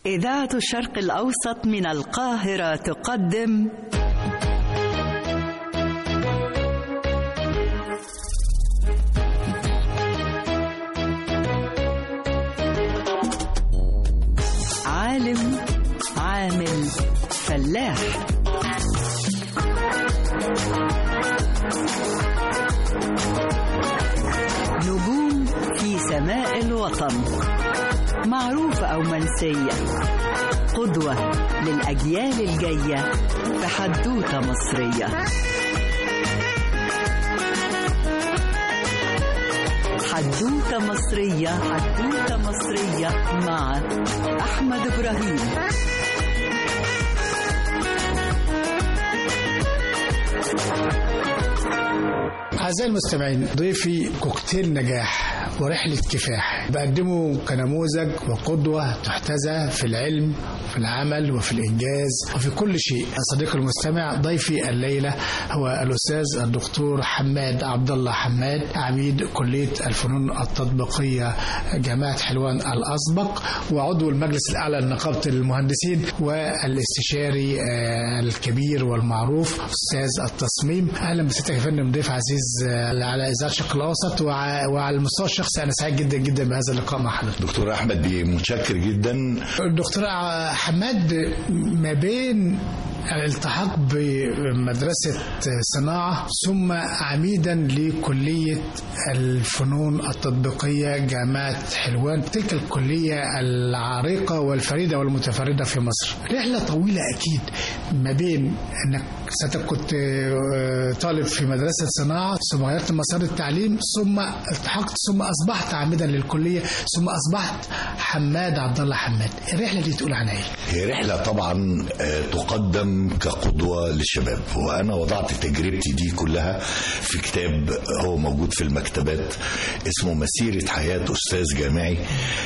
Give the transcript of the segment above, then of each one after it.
إذاعة الشرق الأوسط من القاهرة تقدم عالم عامل فلاح نجوم في سماء الوطن معروفة أو منسية قدوة للأجيال الجاية في حدوتة مصرية حدوتة مصرية حدوتة مصرية مع أحمد إبراهيم أعزائي المستمعين ضيفي كوكتيل نجاح ورحلة كفاح بقدمه كنموذج وقدوة تحتذى في العلم في العمل وفي الإنجاز وفي كل شيء صديقي المستمع ضيفي الليلة هو الأستاذ الدكتور حماد عبد الله حماد عميد كلية الفنون التطبيقية جامعة حلوان الأسبق وعضو المجلس الأعلى لنقابة المهندسين والاستشاري آه، الكبير والمعروف أستاذ التصميم أهلا بسيادتك يا فندم ضيف عزيز آه، على إذاعة الشرق الأوسط وع- وعلى المستوى الشخصي أنا سعيد جدا جدا بهذا اللقاء مع حضرتك دكتور احمد بيه متشكر جدا دكتور حماد ما بين الالتحاق بمدرسة صناعة ثم عميدا لكلية الفنون التطبيقية جامعة حلوان تلك الكلية العريقة والفريدة والمتفردة في مصر رحلة طويلة أكيد ما بين أنك ساعتك كنت آه، طالب في مدرسة صناعة ثم غيرت مسار التعليم ثم التحقت ثم أصبحت عامدا للكلية ثم أصبحت حماد عبد الله حماد الرحلة دي تقول عنها إيه؟ هي رحلة طبعا آه، تقدم كقدوة للشباب وأنا وضعت تجربتي دي كلها في كتاب هو موجود في المكتبات اسمه مسيرة حياة أستاذ جامعي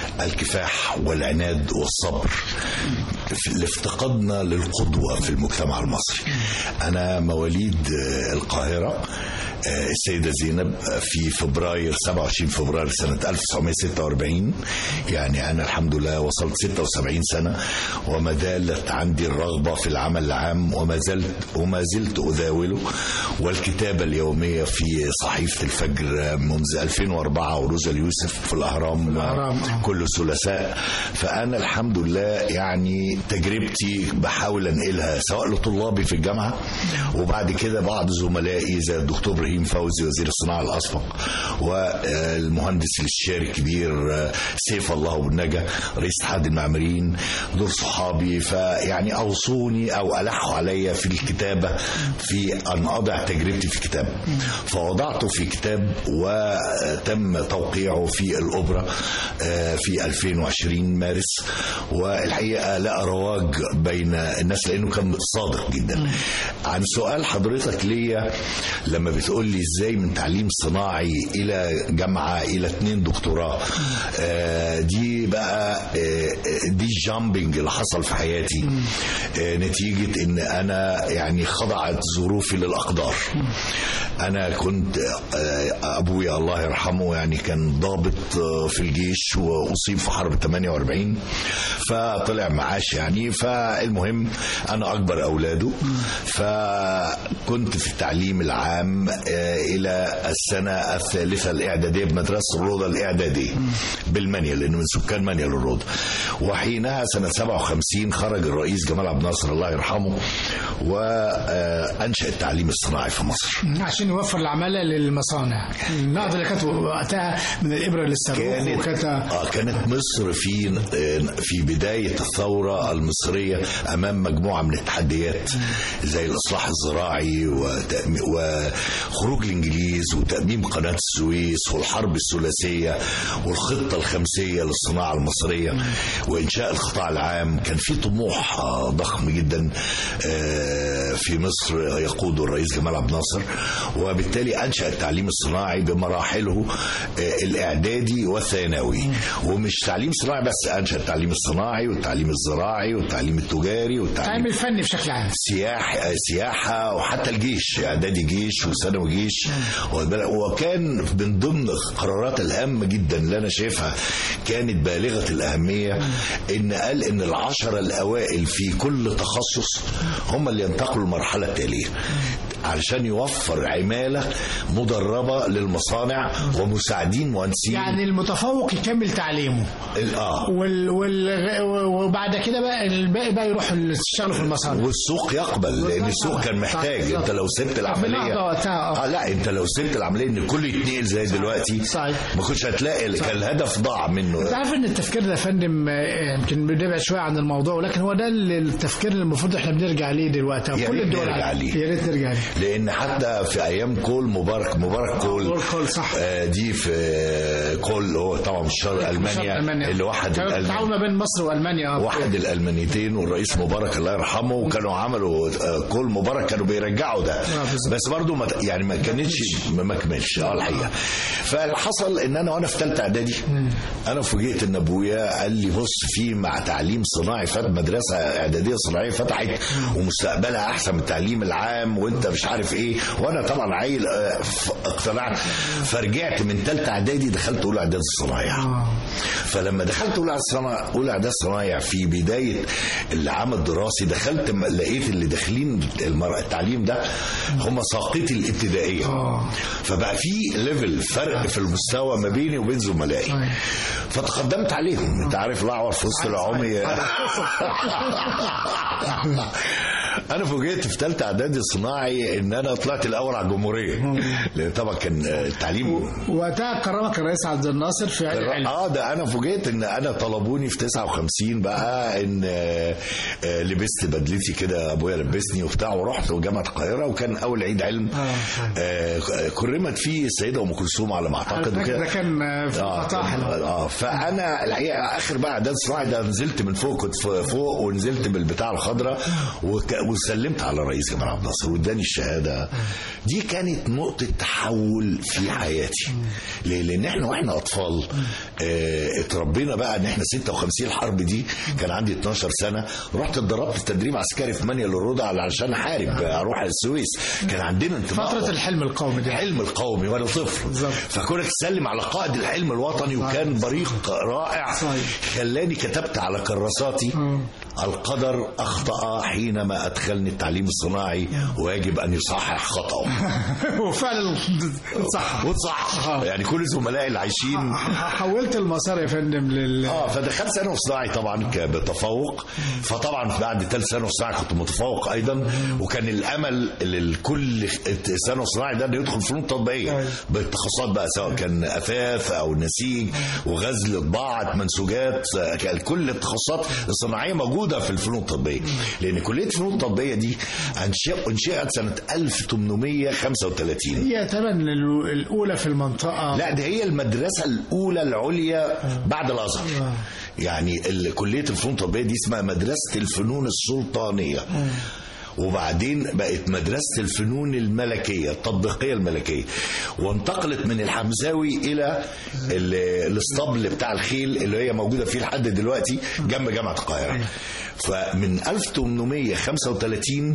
الكفاح والعناد والصبر في- لافتقادنا للقدوة في المجتمع المصري أنا مواليد آه، القاهرة آه، السيدة زينب آه، في فبراير 27 فبراير سنة 1946 يعني أنا الحمد لله وصلت 76 سنة وما زالت عندي الرغبة في العمل العام وما زلت وما زلت أذاوله والكتابة اليومية في صحيفة الفجر آه، منذ 2004 وروزا اليوسف في الأهرام الأهرام، آه. كل ثلاثاء فأنا الحمد لله يعني تجربتي بحاول أنقلها سواء لطلابي في الجامعة وبعد كده بعض زملائي زي الدكتور إبراهيم فوزي وزير الصناعة الأسبق والمهندس الاستشاري الكبير آه، سيف الله أبو النجا رئيس اتحاد المعماريين دول صحابي فيعني أوصوني أو ألحوا عليا في الكتابة في أن أضع تجربتي في الكتاب فوضعته في كتاب وتم توقيعه في الأوبرا آه، في 2020 مارس والحقيقة لقى رواج بين الناس لأنه كان صادق جدا عن سؤال حضرتك ليا لما بتقول لي ازاي من تعليم صناعي الى جامعه الى اتنين دكتوراه آه، دي بقى آه، دي جامبنج اللي حصل في حياتي آه، نتيجه ان انا يعني خضعت ظروفي للاقدار انا كنت آه، ابويا الله يرحمه يعني كان ضابط آه، في الجيش واصيب في حرب 48 فطلع معاش يعني فالمهم انا اكبر اولاده فكنت في التعليم العام آه، الى السنه الثالثه الاعداديه بمدرسه الروضه الاعداديه بالمنيا لانه من سكان منيا للروضه وحينها سنه 57 خرج الرئيس جمال عبد الناصر الله يرحمه وانشا التعليم الصناعي في مصر عشان يوفر العمالة للمصانع النقطة اللي كانت وقتها من الإبرة للصاروخ كانت وكانت آه كانت مصر في في بدايه الثوره المصريه امام مجموعه من التحديات زي الاصلاح الزراعي وتأمي- وخروج الانجليز وتاميم قناه السويس والحرب الثلاثيه والخطه الخمسيه للصناعه المصريه وانشاء القطاع العام كان في طموح آه، ضخم جدا آه، في مصر يقوده الرئيس جمال عبد الناصر وبالتالي انشا التعليم الصناعي بمراحله آه، الاعدادي والثانوي ومش تعليم صناعي بس انشا التعليم الصناعي والتعليم الزراعي والتعليم التجاري والتعليم التعليم الفني بشكل عام سياح سياحة وحتى الجيش إعدادي جيش وثانوي جيش واخد بالك؟ وكان من ضمن القرارات الهامة جدا اللي أنا شايفها كانت بالغة الأهمية إن قال إن العشرة الأوائل في كل تخصص هم اللي ينتقلوا المرحلة التالية علشان يوفر عمالة مدربة للمصانع ومساعدين مهندسين يعني المتفوق يكمل تعليمه ال- اه وال... وال... وبعد كده بقى الباقي بقى يروح يشتغلوا في المصانع والسوق يقبل لان السوق كان محتاج بالظبط. انت لو سبت العمليه بالنهضة وقتها، آه. اه لا انت لو سبت العمليه ان كل يتنقل زي دلوقتي صحيح. ما كنتش هتلاقي كان الهدف ضاع منه انت عارف ان التفكير ده يا فندم آه، يمكن بنبعد شويه عن الموضوع ولكن هو ده اللي التفكير اللي المفروض احنا بنرجع ليه دلوقتي يا كل ريت الدول نرجع عارفة. ليه. يا ريت نرجع ليه لان حتى في ايام كول مبارك مبارك كول كول- كول، صح. آه دي في كول هو طبعا مش شرق المانيا اللي وحد كان الألمان- التعاون ما بين مصر والمانيا آه. وحد الالمانيتين والرئيس مبارك الله يرحمه وكانوا عملوا آه، كل مبارك كانوا بيرجعوا ده بالظبط. بس برضو ما يعني ما كانتش ما ما كملش اه الحقيقه فالحصل ان انا وانا في ثالثه اعدادي انا فوجئت ان ابويا قال لي بص في مع تعليم صناعي فات مدرسه اعداديه صناعيه فتحت ومستقبلها احسن من التعليم العام وانت مش عارف ايه وانا طبعا عيل آه، ف- اقتنعت فرجعت من ثالثه اعدادي دخلت اولى اعدادي صنايع فلما دخلت اولى صنايع اولى اعداد صنايع في بدايه العام الدراسي دخلت م- لقيت اللي داخلين المر- التعليم ده هم ساقطي الابتدائيه فبقى في ليفل فرق في المستوى ما بيني وبين زملائي فتقدمت عليهم انت عارف الاعور في وسط العمي انا فوجئت في ثالثه اعدادي صناعي ان انا طلعت الاول على الجمهوريه لان طبعا كان التعليم وقتها كرمك الرئيس عبد الناصر في علم العلم اه ده انا فوجئت ان انا طلبوني في 59 بقى ان آه، آه، لبست بدلتي كده ابويا لبسني وبتاع ورحت جامعه القاهره وكان اول عيد علم آه، كرمت فيه السيده ام كلثوم على ما اعتقد ده وكده كان آه، في اه مطاحل اه فانا الحقيقه اخر بقى اعداد صناعي ده نزلت من فوق كنت ف- فوق ونزلت بالبتاع الخضراء وك- وسلمت على رئيس جمال عبد الناصر واداني الشهاده دي كانت نقطه تحول في حياتي ليه؟ لان احنا واحنا اطفال آه، اتربينا بقى ان احنا 56 الحرب دي كان عندي 12 سنه رحت اتدربت تدريب عسكري في منيا للرضا علشان احارب اروح على السويس كان عندنا انتماء فترة الحلم القومي دي الحلم القومي وانا طفل بالظبط. فكونك تسلم على قائد الحلم الوطني وكان بريق رائع صحيح. خلاني كتبت على كراساتي القدر اخطا حينما ادخلني التعليم الصناعي ويجب ان يصحح خطاه وفعلا صح وصح يعني كل زملائي اللي عايشين حولت المسار يا فندم لل اه فدخلت ثانوي صناعي طبعا ك- بتفوق فطبعا بعد ثالث ثانوي صناعي كنت متفوق ايضا وكان الامل للكل ثانوي صناعي ده انه يدخل فنون تطبيقيه بالتخصصات بقى سواء كان اثاث او نسيج وغزل طباعه منسوجات آه، كان كل التخصصات الصناعيه موجوده في الفنون التطبيقيه لان كليه الفنون التطبيقيه دي أنشئ- انشئت سنه 1835 هي تمن الأولى في المنطقة لا ده هي المدرسة الأولى العليا بعد الأزهر يعني ال- كلية الفنون التطبيقية دي اسمها مدرسة الفنون السلطانية وبعدين بقت مدرسة الفنون الملكية التطبيقية الملكية وانتقلت من الحمزاوي إلى ال- الاسطبل بتاع الخيل اللي هي موجودة فيه لحد دلوقتي جنب جامعة القاهرة فمن 1835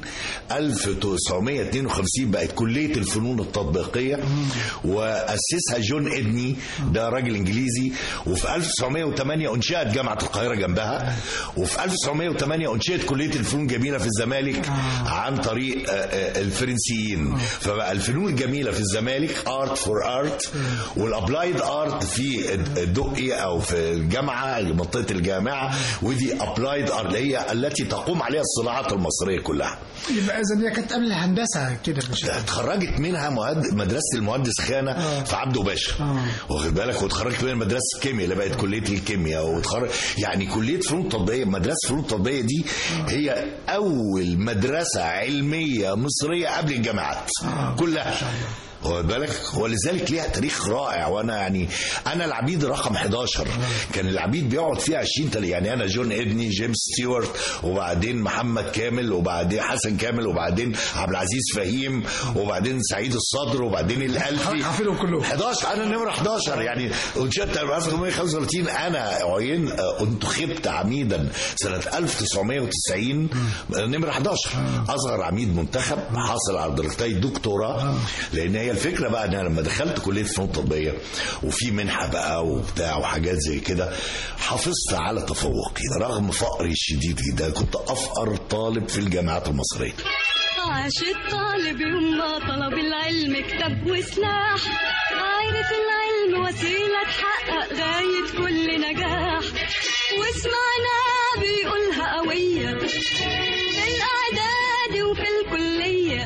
1952 بقت كلية الفنون التطبيقية وأسسها جون إدني ده راجل إنجليزي وفي 1908 أنشأت جامعة القاهرة جنبها وفي 1908 أنشئت كلية الفنون الجميلة في الزمالك عن طريق آه، آه، الفرنسيين فبقى الفنون الجميلة في الزمالك ارت فور ارت والابلايد ارت في الدقي او في الجامعة منطقة الجامعة ودي ابلايد ارت اللي هي التي تقوم عليها الصناعات المصرية كلها يبقى إذا هي كانت قبل الهندسة كده مش اتخرجت منها مهد... مدرسه المهندس خانه في عبده باشا واخد بالك واتخرجت منها مدرسه الكيمياء اللي بقت كليه الكيمياء واتخرج يعني كليه فنون تطبيقيه مدرسه فنون تطبيقيه دي هي اول مدرسه علميه مصريه قبل الجامعات كلها واخد بالك ولذلك ليها تاريخ رائع وانا يعني انا العبيد رقم 11 كان العبيد بيقعد فيها 20 تل... يعني انا جون ابني جيمس ستيوارت وبعدين محمد كامل وبعدين حسن كامل وبعدين عبد العزيز فهيم وبعدين سعيد الصدر وبعدين الالفي حافظهم كلهم 11 انا نمره 11 يعني انشئت 1835 انا عين انتخبت عميدا سنه 1990 نمره 11 اصغر عميد منتخب حاصل على درجتي دكتوراه لان هي الفكره بقى ان انا لما دخلت كليه فنون تطبيقيه وفي منحه بقى وبتاع وحاجات زي كده حافظت على تفوقي رغم فقري الشديد جدا كنت افقر طالب في الجامعات المصريه عاش الطالب يوم ما طلب العلم كتاب وسلاح عارف العلم وسيلة تحقق غاية كل نجاح واسمعنا بيقولها قوية في الإعداد وفي الكلية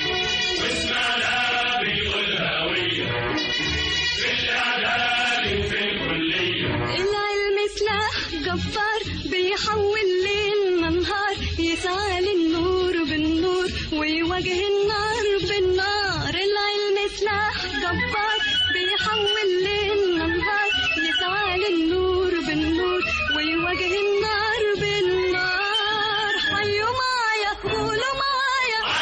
العلم سلاح جبار بيحول ليلنا نهار يسعى للنور بالنور ويواجه النار بالنار العلم سلاح جبار بيحول ليلنا نهار يسعى للنور بالنور ويواجه النار بالنار حيوا معايا قولوا معايا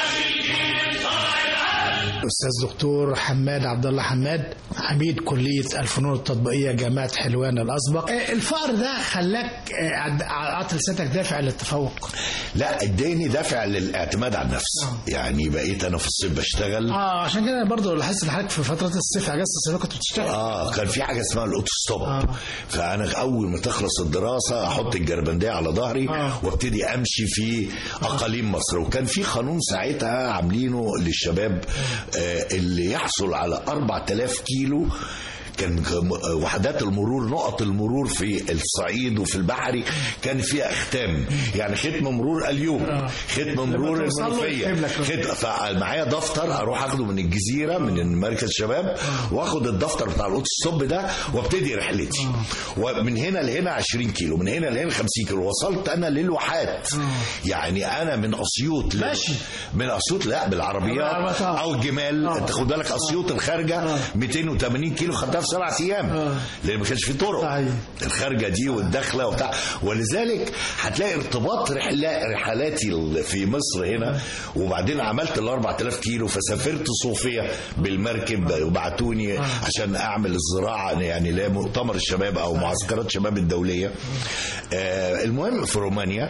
استاذ دكتور حماد عبد الله حماد عميد كليه الفنون التطبيقيه جامعه حلوان الاسبق آه، الفقر ده خلاك آه، عد- عطل لسانك دافع للتفوق لا اداني دافع للاعتماد على النفس يعني بقيت انا في الصيف بشتغل اه عشان كده برضه لاحظت ان حضرتك في فتره الصيف اجازه الصيف كنت بتشتغل اه كان في حاجه اسمها الاوتوستوب آه. فانا اول ما تخلص الدراسه احط الجربنديه على ظهري آه. وابتدي امشي في اقاليم مصر وكان في قانون ساعتها عاملينه للشباب آه اللي يحصل على 4000 كيلو كان ك- وحدات المرور نقط المرور في الصعيد وفي البحري كان فيها اختام يعني ختم مرور اليوم آه. ختم مرور توصل له المنوفيه يكتب لك. ختم فمعايا دفتر اروح اخده من الجزيره من مركز شباب واخد الدفتر بتاع الاوتو ستوب ده وابتدي رحلتي ومن هنا لهنا 20 كيلو من هنا لهنا 50 كيلو وصلت انا للواحات يعني انا من اسيوط ل- ماشي. من اسيوط لا بالعربيات بالعربيات، آه. او الجمال آه. انت خد بالك اسيوط الخارجه 280 كيلو خدتها في سبع ايام آه. لان ما كانش في طرق صحيح. الخارجه دي والداخله وبتاع ولذلك هتلاقي ارتباط رحلة رحلاتي ال- في مصر هنا وبعدين عملت ال 4000 كيلو فسافرت صوفيا بالمركب وبعتوني عشان اعمل الزراعه يعني لا مؤتمر الشباب او معسكرات شباب الدوليه آه المهم في رومانيا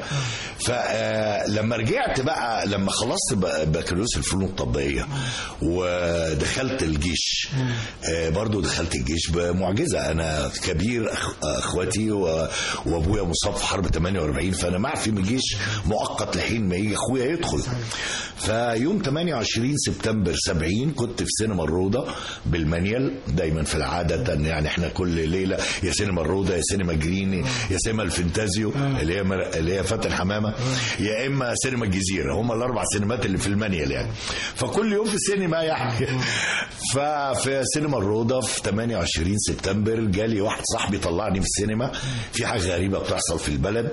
فلما رجعت بقى لما خلصت ب- بكالوريوس الفنون التطبيقيه ودخلت الجيش آه برضو دخلت الجيش بمعجزه انا كبير أخ اخواتي و- وابويا مصاب في حرب 48 فانا معفي من الجيش مؤقت لحين ما يجي اخويا يدخل فيوم 28 سبتمبر 70 كنت في سينما الروضه بالمانيال دايما في العاده يعني احنا كل ليله يا سينما الروضه يا سينما جريني يا سينما الفنتازيو اللي هي مر... اللي هي فاتن حمامه يا اما سينما الجزيره هم الاربع سينمات اللي في المانيال يعني فكل يوم في سينما يعني ففي سينما الروضه في 28 سبتمبر جالي واحد صاحبي طلعني في السينما في حاجه غريبه بتحصل في البلد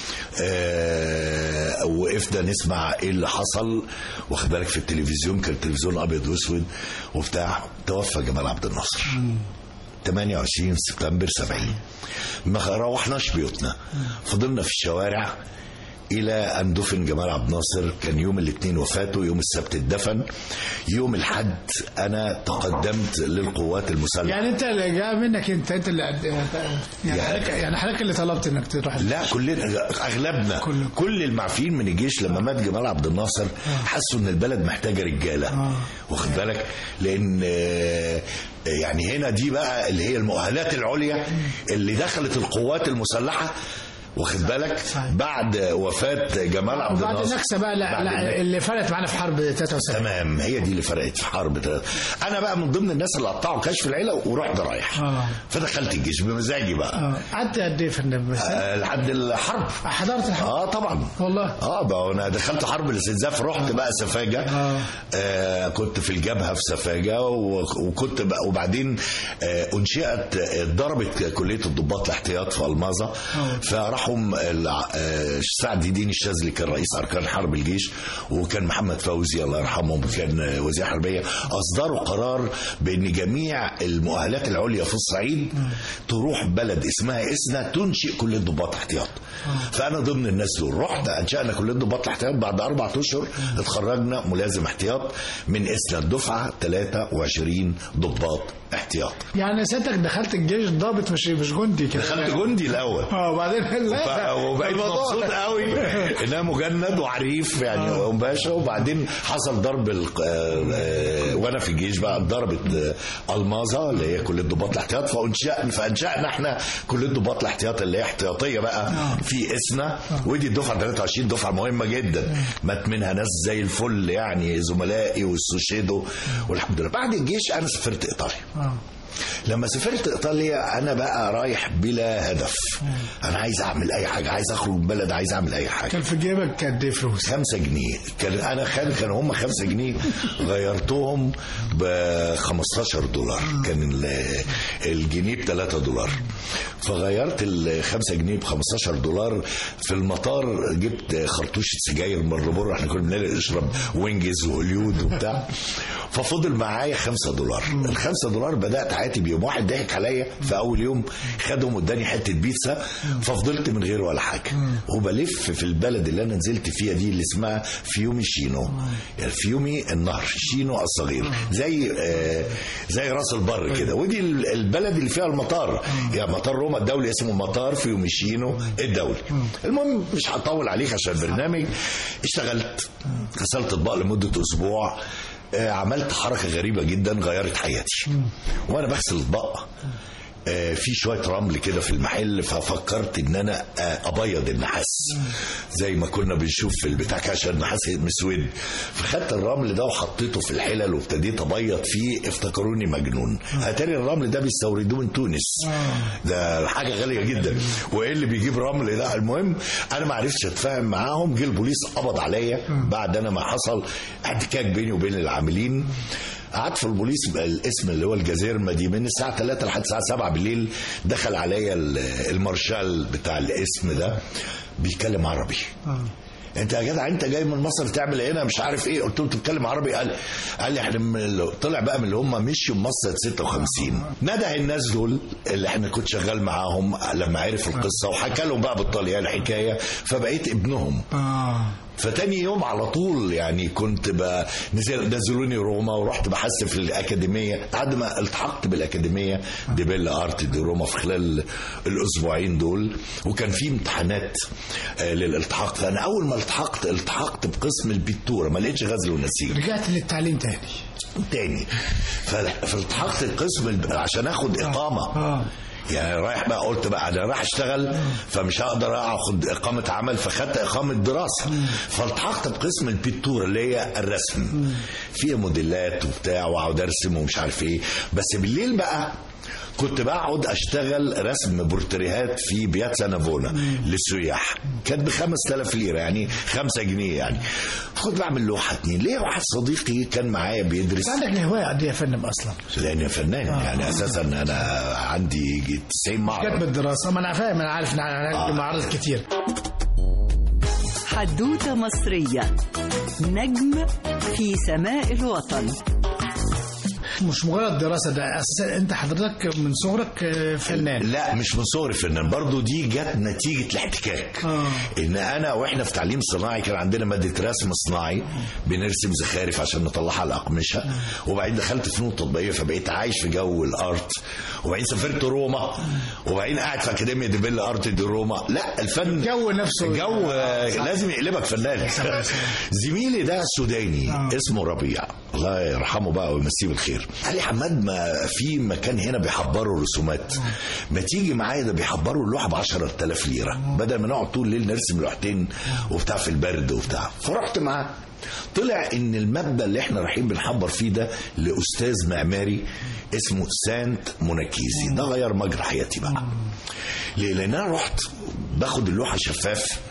آه وقفنا نسمع ايه اللي حصل واخد بالك في التلفزيون كان التلفزيون ابيض واسود وبتاع توفى جمال عبد الناصر 28 سبتمبر 70 ما روحناش بيوتنا فضلنا في الشوارع الى ان دفن جمال عبد الناصر كان يوم الاثنين وفاته يوم السبت اتدفن يوم الحد انا تقدمت للقوات المسلحه يعني انت اللي جاء منك انت انت اللي يعني يعني- حضرتك يعني حضرتك اللي طلبت انك تروح لا كلنا اغلبنا كل- كل المعفيين من الجيش لما مات جمال عبد الناصر حسوا ان البلد محتاجه رجاله آه. واخد بالك لان آه، يعني هنا دي بقى اللي هي المؤهلات العليا اللي دخلت القوات المسلحه واخد بالك صحيح. بعد وفاه جمال عبد وبعد الناصر النكسه بقى لا, بعد لا النكسة. اللي فرقت معانا في حرب 73 تمام هي دي اللي فرقت في حرب تلاتة. انا بقى من ضمن الناس اللي قطعوا كشف العيله ورحت رايح آه. فدخلت الجيش بمزاجي بقى اه قعدت قد ايه في النبي آه، لحد الحرب حضرت الحرب اه طبعا والله اه بقى انا دخلت حرب الاستنزاف رحت بقى سفاجه آه. آه كنت في الجبهه في سفاجه و- وكنت بقى وبعدين آه انشئت آه، ضربت كليه الضباط الاحتياط في الماظه فراحوا المرحوم الع- آه، سعد الدين الشاذلي كان رئيس اركان حرب الجيش وكان محمد فوزي الله يرحمه كان آه، وزير حربيه اصدروا قرار بان جميع المؤهلات العليا في الصعيد تروح بلد اسمها اسنا تنشئ كليه ضباط احتياط فانا ضمن الناس دول رحت انشانا كليه ضباط الاحتياط بعد اربع اشهر اتخرجنا ملازم احتياط من اسنا الدفعه 23 ضباط احتياط يعني سيادتك دخلت الجيش ضابط مش مش جندي كده دخلت جندي الاول اه وبعدين لا ف- وبقيت الموضوع- مبسوط قوي ان انا مجند وعريف يعني وباشا وبعدين حصل ضرب الق- آه، آه، وانا في الجيش بقى ضربت آه، الماظه اللي هي كليه ضباط الاحتياط فانشأنا فانشأنا احنا كليه ضباط الاحتياط اللي هي احتياطيه بقى في اسنا ودي الدفعه 23 دفعه مهمه جدا مات منها ناس زي الفل يعني زملائي والسوشيدو والحمد لله بعد الجيش انا سافرت ايطاليا آه. لما سافرت ايطاليا انا بقى رايح بلا هدف انا عايز اعمل اي حاجه عايز اخرج من البلد عايز اعمل اي حاجه كان في جيبك قد ايه فلوس؟ خمسة جنيه كان انا خان كان هم خمسة جنيه غيرتهم ب 15 دولار كان ال- الجنيه ب 3 دولار فغيرت ال 5 جنيه ب 15 دولار في المطار جبت خرطوشة سجاير من الربور احنا كنا بنلاقي نشرب وينجز وهوليود وبتاع ففضل معايا 5 دولار ال 5 دولار بدات حياتي بيوم واحد ضحك عليا في اول يوم خدهم واداني حته بيتزا ففضلت من غير ولا حاجه وبلف في البلد اللي انا نزلت فيها دي اللي اسمها فيومي شينو يعني فيومي النهر شينو الصغير زي آه زي راس البر كده ودي ال- البلد اللي فيها المطار يعني مطار روما الدولي اسمه مطار فيومي شينو الدولي المهم مش هطول عليك عشان البرنامج اشتغلت غسلت اطباق لمده اسبوع آه، عملت حركه غريبه جدا غيرت حياتي وانا بغسل اطباق آه، في شويه رمل كده في المحل ففكرت ان انا آه، ابيض النحاس زي ما كنا بنشوف في البتاع كده عشان النحاس مسود فخدت الرمل ده وحطيته في الحلل وابتديت ابيض فيه افتكروني مجنون اتاري الرمل ده بيستوردوه من تونس ده حاجه غاليه جدا وايه اللي بيجيب رمل ده المهم انا ما عرفتش اتفاهم معاهم جه البوليس قبض عليا بعد انا ما حصل احتكاك بيني وبين العاملين قعدت في البوليس بقى الاسم اللي هو الجزيرة دي من الساعة 3 لحد الساعة 7 بالليل دخل عليا ال- المارشال بتاع الاسم ده بيتكلم عربي انت يا جدع انت جاي من مصر تعمل ايه انا مش عارف ايه قلت له انت بتتكلم عربي قال قال لي احنا من ال- طلع بقى من اللي هم مشوا من مصر 56 نده الناس دول اللي احنا كنت شغال معاهم لما عرف القصه وحكى لهم بقى بالطليان الحكايه فبقيت ابنهم اه فتاني يوم على طول يعني كنت ب- نزل نزلوني روما ورحت بحثت في الاكاديميه لحد ما التحقت بالاكاديميه دي بيلا ارت دي روما في خلال الاسبوعين دول وكان في امتحانات آه، للالتحاق فانا اول ما التحقت التحقت بقسم البيتوره ما لقيتش غزل ونسيج رجعت للتعليم تاني تاني ف- فالتحقت القسم الب- عشان اخد اقامه اه يعني رايح بقى قلت بقى انا رايح اشتغل فمش هقدر اخد اقامه عمل فخدت اقامه دراسه فالتحقت بقسم البيتور اللي هي الرسم فيها موديلات وبتاع واقعد ارسم ومش عارف ايه بس بالليل بقى كنت بقعد اشتغل رسم بورتريهات في بياتزا نافونا للسياح كانت ب 5000 ليره يعني 5 جنيه يعني كنت بعمل لوحه اتنين ليه واحد صديقي كان معايا بيدرس بس عندك الهوايه قد ايه يا فندم اصلا؟ لاني فنان يعني اساسا انا عندي يجي 90 جت معرض بالدراسه ما انا فاهم انا عارف ان انا معارض كتير حدوتة مصرية نجم في سماء الوطن مش مجرد دراسه ده اساسا انت حضرتك من صغرك آه، فنان لا مش من صغري فنان برضو دي جت نتيجة الاحتكاك آه. ان انا واحنا في تعليم صناعي كان عندنا مادة رسم صناعي بنرسم زخارف عشان نطلعها على الأقمشة وبعدين دخلت فنون تطبيقية فبقيت عايش في جو الارت وبعدين سافرت روما وبعدين قاعد في اكاديمية دي بيلا ارت دي روما لا الفن الجو نفسه الجو آه، لازم يقلبك فنان زميلي ده سوداني اسمه ربيع الله يرحمه بقى ويمسيه بالخير قال لي حماد ما في مكان هنا بيحبروا رسومات ما تيجي معايا ده بيحبروا اللوحه ب 10000 ليره بدل ما نقعد طول الليل نرسم لوحتين وبتاع في البرد وبتاع فرحت معاه طلع ان المبنى اللي احنا رايحين بنحبر فيه ده لاستاذ معماري اسمه سانت موناكيزي ده غير مجرى حياتي بقى ليه؟ لان انا رحت باخد اللوحه شفاف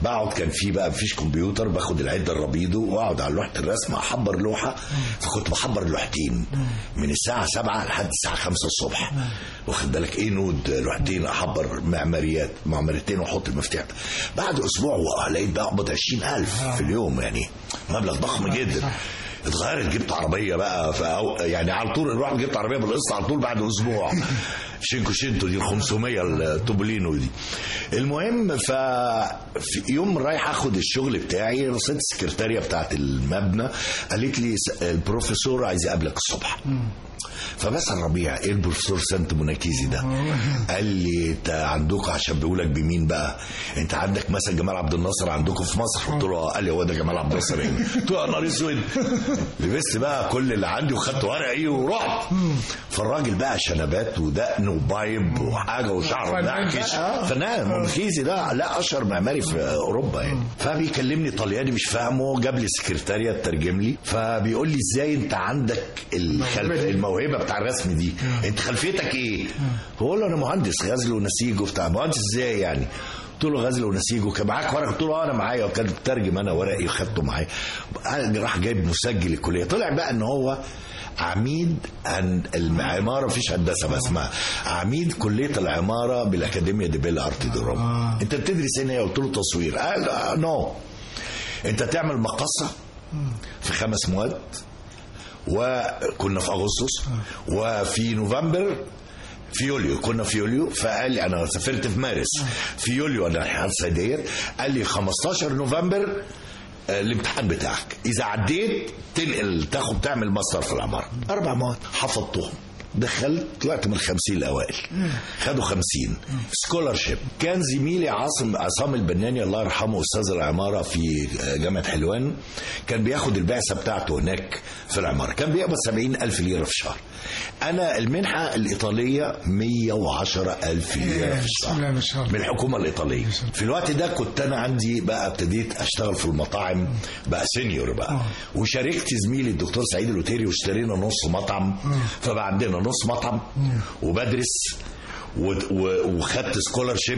بقعد كان في بقى مفيش كمبيوتر باخد العده الرابيدو واقعد على لوحه الرسم احبر لوحه فكنت بحبر لوحتين من الساعه 7 لحد الساعه 5 الصبح واخد بالك ايه نود لوحتين احبر معماريات معماريتين واحط المفتاح بعد اسبوع لقيت بقبض 20000 في اليوم يعني مبلغ ضخم جدا اتغيرت جبت عربيه بقى فأو يعني على طول الواحد جبت عربيه بالقسط على طول بعد اسبوع شينكو شينتو دي ال 500 التوبولينو دي المهم ف في يوم رايح اخد الشغل بتاعي رصيت السكرتاريه بتاعت المبنى قالت لي س- البروفيسور عايز يقابلك الصبح فبسأل ربيع ايه البروفيسور سانت موناكيزي ده قال لي انت عندكم هشبهه لك بمين بقى انت عندك مثلا جمال عبد الناصر عندكم في مصر قلت له اه قال لي هو ده جمال عبد الناصر هنا قلت له يا نهار اسود لبست بقى كل اللي عندي وخدت ورقي ورحت فالراجل بقى شنبات ودقن وبايب وحاجه وشعر فنان نعكش بقى، آه. فنان موناكيزي ده لا اشهر معماري في اوروبا يعني فبيكلمني طلياني مش فاهمه جاب لي سكرتاريه تترجم لي فبيقول لي ازاي انت عندك الخلف دي. الموهبه بتاع الرسم دي انت خلفيتك ايه بقول له انا مهندس غزل ونسيج وبتاع مهندس ازاي يعني قلت له غزل ونسيج وكان معاك ورق قلت له اه انا معايا وكان بترجم انا ورقي خدته معايا قال- راح جايب مسجل الكليه طلع بقى ان هو عميد عن العماره مفيش هندسه بقى اسمها عميد كليه العماره بالاكاديميه دي بيل ارت دي روما آه. انت بتدرس هنا إيه؟ قلت له تصوير قال آه، نو انت تعمل مقصه في خمس مواد وكنا في اغسطس وفي نوفمبر في يوليو كنا في يوليو فقال لي انا سافرت في مارس في يوليو انا حادثه ديت قال لي 15 نوفمبر آه، الامتحان بتاعك اذا عديت تنقل تاخد تعمل ماستر في العماره اربع مواد حفظتهم دخلت طلعت من الخمسين الاوائل خدوا خمسين سكولارشيب كان زميلي عاصم عصام البناني الله يرحمه استاذ العماره في جامعه حلوان كان بياخد البعثه بتاعته هناك في العماره كان بيقبض سبعين ألف ليره في الشهر انا المنحه الايطاليه 110 ألف ليره في بسم الله الشهر ما شاء الله. من الحكومه الايطاليه في الوقت ده كنت انا عندي بقى ابتديت اشتغل في المطاعم بقى سينيور بقى وشاركت زميلي الدكتور سعيد الوتيري واشترينا نص مطعم فبقى عندنا نص مطعم وبدرس و- و- وخدت سكولارشيب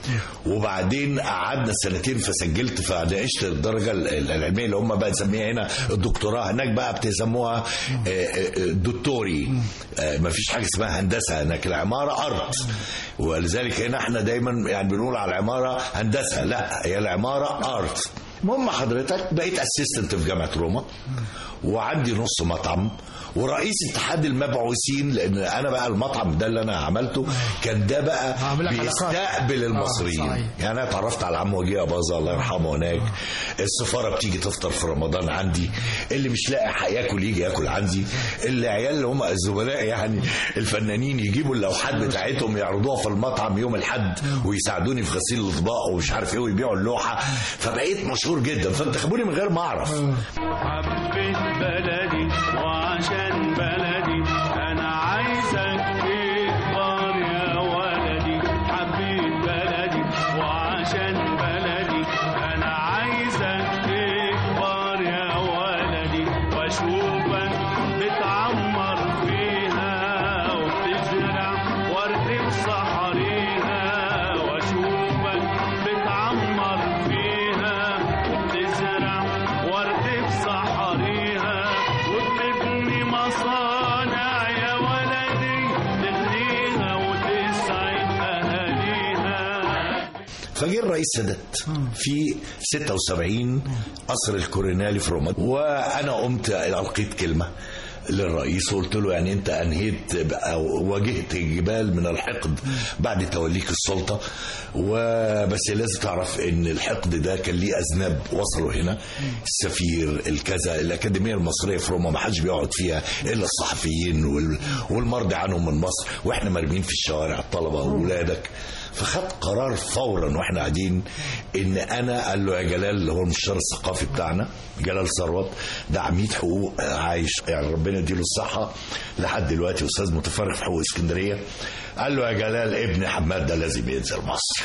وبعدين قعدنا سنتين فسجلت فناقشت الدرجه ال- العلميه اللي هم بقى نسميها هنا الدكتوراه هناك بقى بتسموها آه، آه، دكتوري آه، ما فيش حاجه اسمها هندسه هناك العماره ارت ولذلك هنا احنا دايما يعني بنقول على العماره هندسه لا هي العماره ارت المهم حضرتك بقيت اسيستنت في جامعه روما وعندي نص مطعم ورئيس اتحاد المبعوثين لان انا بقى المطعم ده اللي انا عملته كان ده بقى عامل لك علاقات. بيستقبل آه، المصريين صحيح. يعني انا اتعرفت على عم وجيه باظه الله يرحمه هناك السفاره بتيجي تفطر في رمضان عندي اللي مش لاقي حق ياكل يجي ياكل عندي العيال اللي هم الزملاء يعني الفنانين يجيبوا اللوحات بتاعتهم يعرضوها في المطعم يوم الاحد ويساعدوني في غسيل الاطباق ومش عارف ايه ويبيعوا اللوحه فبقيت مشهور جدا فانتخبوني من غير ما اعرف حبيت بلدي وعشان بلدي انا عايزك تكبر يا ولدي حبيت بلدي وعشان بلدي انا عايزك تكبر يا ولدي واشوفك بتعمر فيها وبتزرع ورد في صحريها واشوفك بتعمر فيها وبتزرع ورد في صحريها وبتبني مصانع يا ولدي تغنيها وتسعد اهاليها فجه الرئيس سادات في 76 قصر الكورنالي في روما وانا قمت القيت كلمه للرئيس وقلت له يعني انت انهيت بقى واجهت جبال من الحقد بعد توليك السلطه وبس لازم تعرف ان الحقد ده كان ليه اذناب وصلوا هنا السفير الكذا الاكاديميه المصريه في روما ما حدش بيقعد فيها الا الصحفيين وال- والمرضى عنهم من مصر واحنا مرميين في الشوارع الطلبه واولادك فخدت قرار فورا واحنا قاعدين ان انا قال له يا جلال اللي هو المستشار الثقافي بتاعنا جلال ثروت ده عميد حقوق آه، عايش يعني ربنا يديله الصحه لحد دلوقتي استاذ متفرغ في حقوق اسكندريه قال له يا جلال ابن حماد ده لازم ينزل مصر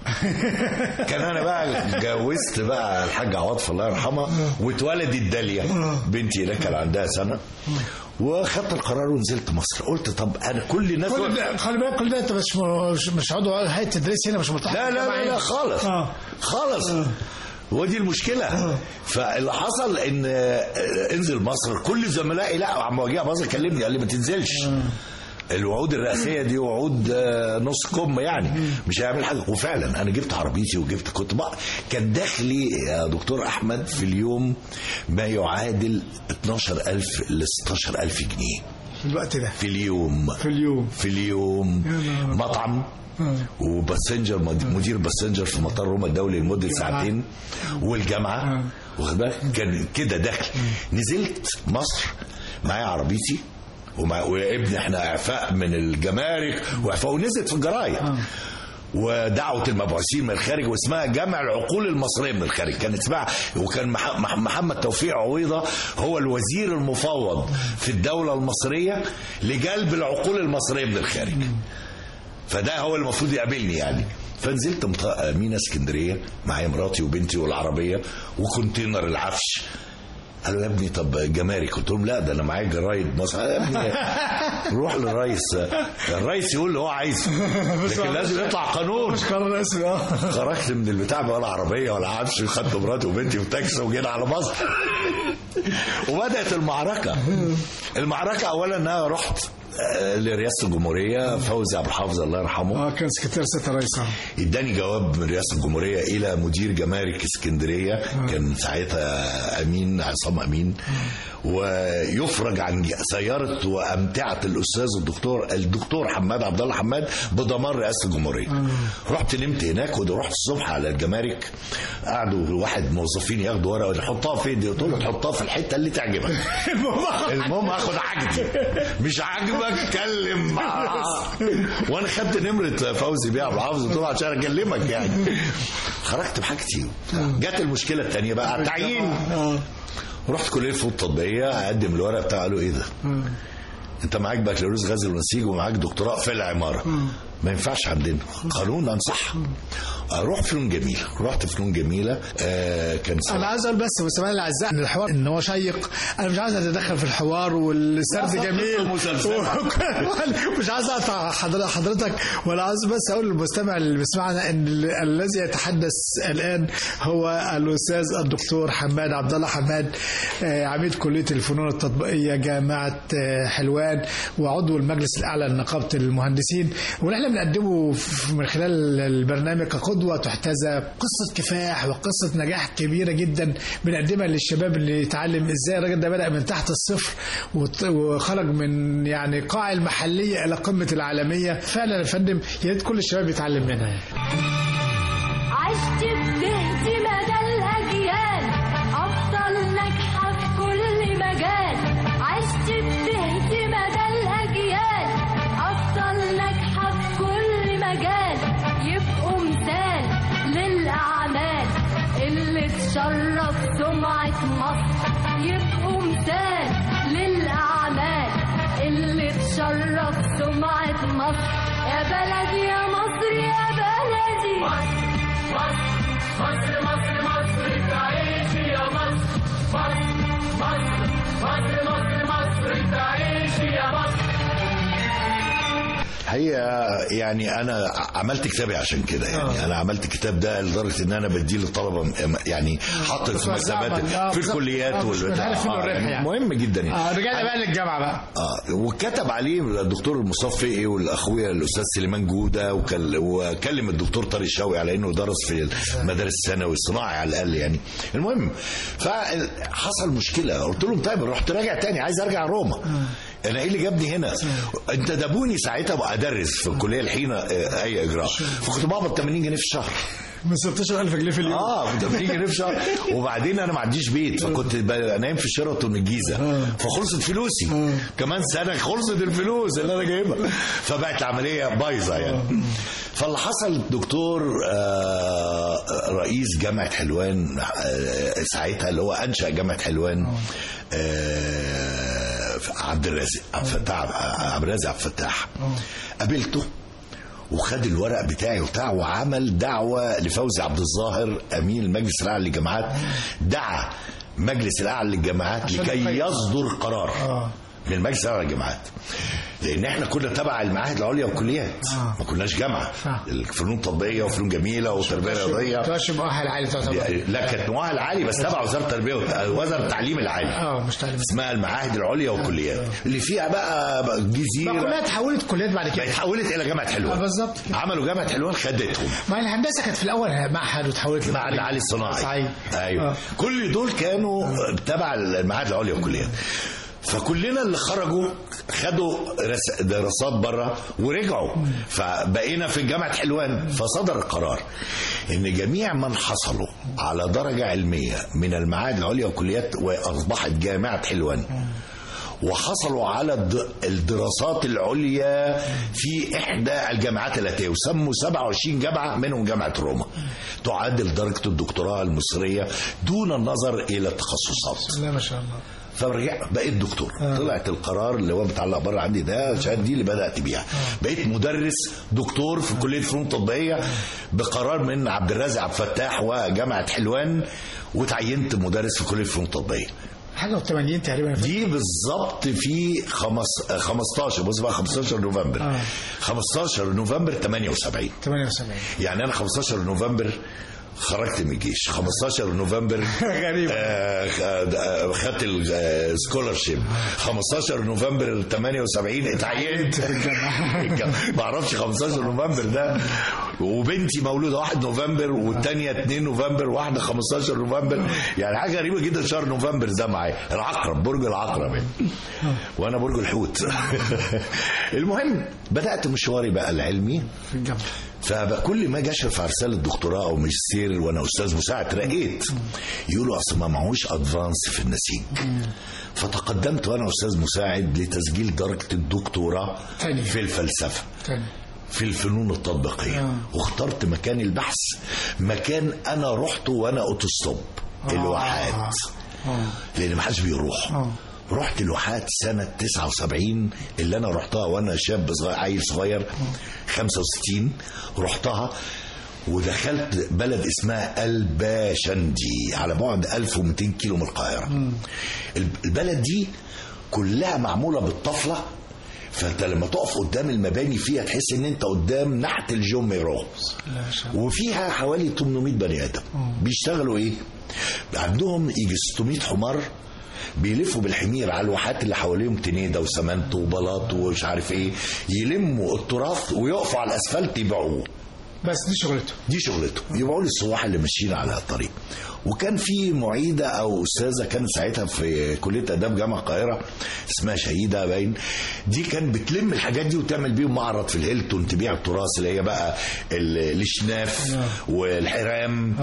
كان انا بقى اتجوزت بقى الحاجه عواطف الله يرحمها واتولدت داليا بنتي اللي كان عندها سنه واخدت القرار ونزلت مصر قلت طب انا كل الناس كل ده خلي بالك كل ده انت مش مش, مش عضو هيئه التدريس هنا مش ملتحق لا لا بالجامعة لا, لا هنا. خالص اه خالص ودي المشكلة فاللي حصل ان آه، انزل مصر كل زملائي لا عم وجيه باظ كلمني قال لي ما تنزلش الوعود الرئاسيه دي وعود آه، نص كم يعني مش هيعمل حاجه وفعلا انا جبت عربيتي وجبت كنت بقى كان دخلي يا دكتور احمد في اليوم ما يعادل 12000 ل 16000 جنيه في الوقت ده في اليوم في اليوم في اليوم مطعم وباسنجر مدير باسنجر في مطار روما الدولي لمده ساعتين والجامعه واخد بالك كان كده دخل نزلت مصر معايا عربيتي ومع وابن احنا اعفاء من الجمارك واعفاء ونزلت في الجرايد ودعوة المبعوثين من الخارج واسمها جمع العقول المصرية من الخارج كانت اسمها وكان مح- مح- محمد توفيق عويضة هو الوزير المفوض في الدولة المصرية لجلب العقول المصرية من الخارج فده هو المفروض يقابلني يعني فنزلت مط- مينا اسكندريه معايا مراتي وبنتي والعربيه وكونتينر العفش قالوا يا ابني طب جمارك قلت لهم لا ده انا معايا جرايد مصر يا ابني روح للرئيس الرئيس يقول اللي هو عايزه لكن لازم يطلع قانون مش قرار رسمي اه خرجت من البتاع ولا عربيه ولا عفش وخدت مراتي وبنتي في تاكسي وجينا على مصر وبدات المعركه المعركه اولا ان انا رحت آه، لرئاسه الجمهوريه فوزي عبد الحافظ الله يرحمه اه كان سكرتير سياده الرئيس اه اداني جواب من رئاسه الجمهوريه الى مدير جمارك اسكندريه كان ساعتها امين عصام امين ويفرج عن سياره وامتعه الاستاذ الدكتور الدكتور حماد عبد الله حماد بضمان رئاسه الجمهوريه رحت نمت هناك ورحت الصبح على الجمارك قعدوا واحد موظفين ياخدوا ورقه يحطها فين دي قلت له تحطها في الحته اللي تعجبك المهم اخد عجبي مش عاجبك كلم مع وانا خدت نمره فوزي بيه عبد الحافظ قلت له عشان اكلمك يعني خرجت بحاجتي جت المشكله الثانيه بقى تعيين رحت كليه الفنون التطبيقيه اقدم الورقه بتاع قالوا ايه ده؟ انت معاك بكالوريوس غزل ونسيج ومعاك دكتوراه في العماره ما ينفعش عندنا قانون انصح اروح فنون جميله رحت فنون جميله آه كان سنة. انا عايز اقول بس مستمعينا الاعزاء ان الحوار ان هو شيق انا مش عايز اتدخل في الحوار والسرد لا، جميل مسلسل. مش عايز اقطع حضر- حضرتك ولا عايز بس اقول للمستمع اللي بيسمعنا ان ال- الذي يتحدث الان هو الاستاذ الدكتور حماد عبد الله حماد آه، عميد كليه الفنون التطبيقيه جامعه آه، حلوان وعضو المجلس الاعلى لنقابه المهندسين ونحن بنقدمه ف- من خلال البرنامج كقدوه تحتذى قصه كفاح وقصه نجاح كبيره جدا بنقدمها للشباب اللي يتعلم ازاي الراجل ده بدا من تحت الصفر وت- وخرج من يعني قاع المحليه الى قمه العالميه فعلا يا فندم يا ريت كل الشباب يتعلم منها يعني. عشت بتهدي مدى الأجيال أفضل ناجحة في كل مجال عشت بتهدي مدى الأجيال أفضل ناجحة في كل مجال يبقوا مثال للأعمال اللي تشرف سمعة مصر يبقوا مثال للأعمال اللي تشرف سمعة مصر يا بلدي يا مصر يا بلدي هي يعني انا عملت كتابي عشان كده يعني انا عملت الكتاب ده لدرجه ان انا بديه للطلبه يعني حاطط في بتوزعها مكتبات آه، في بالظبط. الكليات آه، مش والبتاع عارف فين آه، الربح يعني. مهم جدا يعني اه رجعنا بقى للجامعه بقى اه وكتب عليه الدكتور المصفي والاخويا الاستاذ سليمان جوده وكل وكلم الدكتور طارق شوقي على انه درس في المدارس الثانوي الصناعي على الاقل يعني المهم فحصل مشكله قلت لهم طيب رحت راجع تاني عايز ارجع روما انا ايه اللي جابني هنا انتدبوني ساعتها بقى ادرس في الكليه الحين آه، اي اجراء فكنت بقبض 80 جنيه في الشهر من 16000 جنيه في اليوم اه ب 80 جنيه في الشهر وبعدين انا ما عنديش بيت فكنت ب- نايم في شيراتون الجيزه فخلصت فلوسي كمان سنه خلصت الفلوس اللي انا جايبها فبقت العمليه بايظه يعني فاللي حصل الدكتور آه، رئيس جامعه حلوان آه، ساعتها اللي هو انشا جامعه حلوان آه، عبد الرازق عبد الفتاح عبد الرازق عبد الفتاح قابلته وخد الورق بتاعي وبتاع وعمل دعوه لفوزي عبد الظاهر امين المجلس الاعلى للجامعات دعا مجلس الاعلى للجامعات عشان لكي يقيم. يصدر قرار آه. من المجلس الاعلى للجامعات لان احنا كنا تبع المعاهد العليا والكليات آه. ما كناش جامعه فاهم. الفنون تطبيقيه وفنون جميله وتربيه رياضيه تبقاش مؤهل عالي تعتبر لا كانت مؤهل عالي بس تبع وزاره التربيه والت- وزاره التعليم العالي اه مش تعليم اسمها المعاهد العليا والكليات اللي فيها بقى بقى جزيره كلها تحولت كليات بعد بقت كده اتحولت الى جامعه آه، حلوان بالظبط كده. عملوا جامعه حلوان خدتهم ما الهندسه كانت في الاول معهد وتحولت مع العالي الصناعي صحيح. ايوه آه. كل دول كانوا تبع المعاهد العليا والكليات فكلنا اللي خرجوا خدوا رس- دراسات بره ورجعوا فبقينا في جامعه حلوان فصدر القرار ان جميع من حصلوا على درجه علميه من المعاهد العليا والكليات واصبحت جامعه حلوان وحصلوا على الد- الدراسات العليا في احدى الجامعات التي يسموا 27 جامعه منهم جامعه روما تعادل درجه الدكتوراه المصريه دون النظر الى التخصصات لا ما شاء الله فرجع بقيت دكتور طلعت القرار اللي هو متعلق بره عندي ده الشهاده دي اللي بدات بيها بقيت مدرس دكتور في كليه فنون تطبيقيه بقرار من عبد الرازق عبد الفتاح وجامعه حلوان وتعينت مدرس في كليه فنون تطبيقيه حاجه و80 تقريبا دي بالظبط في خمس 15 بص بقى 15 نوفمبر آه. 15 نوفمبر 78 78 يعني انا 15 نوفمبر خرجت من الجيش 15 نوفمبر غريب. آه، آه، خدت السكولرشيب 15 نوفمبر 78 اتعينت في الجامعة. ما اعرفش 15 نوفمبر ده وبنتي مولوده 1 نوفمبر والثانيه 2 نوفمبر واحده 15 نوفمبر يعني حاجه غريبه جدا شهر نوفمبر ده معايا العقرب برج العقرب يعني. وانا برج الحوت المهم بدات مشواري بقى العلمي في الجامعه فكل ما اجي اشرف على رساله دكتوراه او ماجستير وانا استاذ مساعد رقيت يقولوا اصل ما معهوش ادفانس في النسيج فتقدمت وانا استاذ مساعد لتسجيل درجه الدكتوراه تاني. في الفلسفه تاني في الفنون التطبيقيه آه. واخترت مكان البحث مكان انا رحته وانا اوتوستوب الواحات اه لان ما حدش بيروح آه. رحت الواحات سنة 79 اللي أنا رحتها وأنا شاب صغير عيل صغير 65 رحتها ودخلت بلد اسمها الباشندي على بعد 1200 كيلو من القاهرة البلد دي كلها معمولة بالطفلة فانت لما تقف قدام المباني فيها تحس ان انت قدام نحت الجون ميرو لا شاء الله وفيها حوالي 800 بني ادم بيشتغلوا ايه عندهم يجي 600 حمار بيلفوا بالحمير على الواحات اللي حواليهم تنيده وسمنت وبلاط ومش عارف ايه يلموا التراث ويقفوا على الاسفلت يبيعوه بس دي شغلته دي شغلته يبيعوا لي السواح اللي ماشيين على الطريق وكان في معيده او استاذه كانت ساعتها في كليه اداب جامعه القاهره اسمها شهيده باين دي كان بتلم الحاجات دي وتعمل بيهم معرض في الهيلتون تبيع التراث اللي هي بقى ال- الشناف والحرام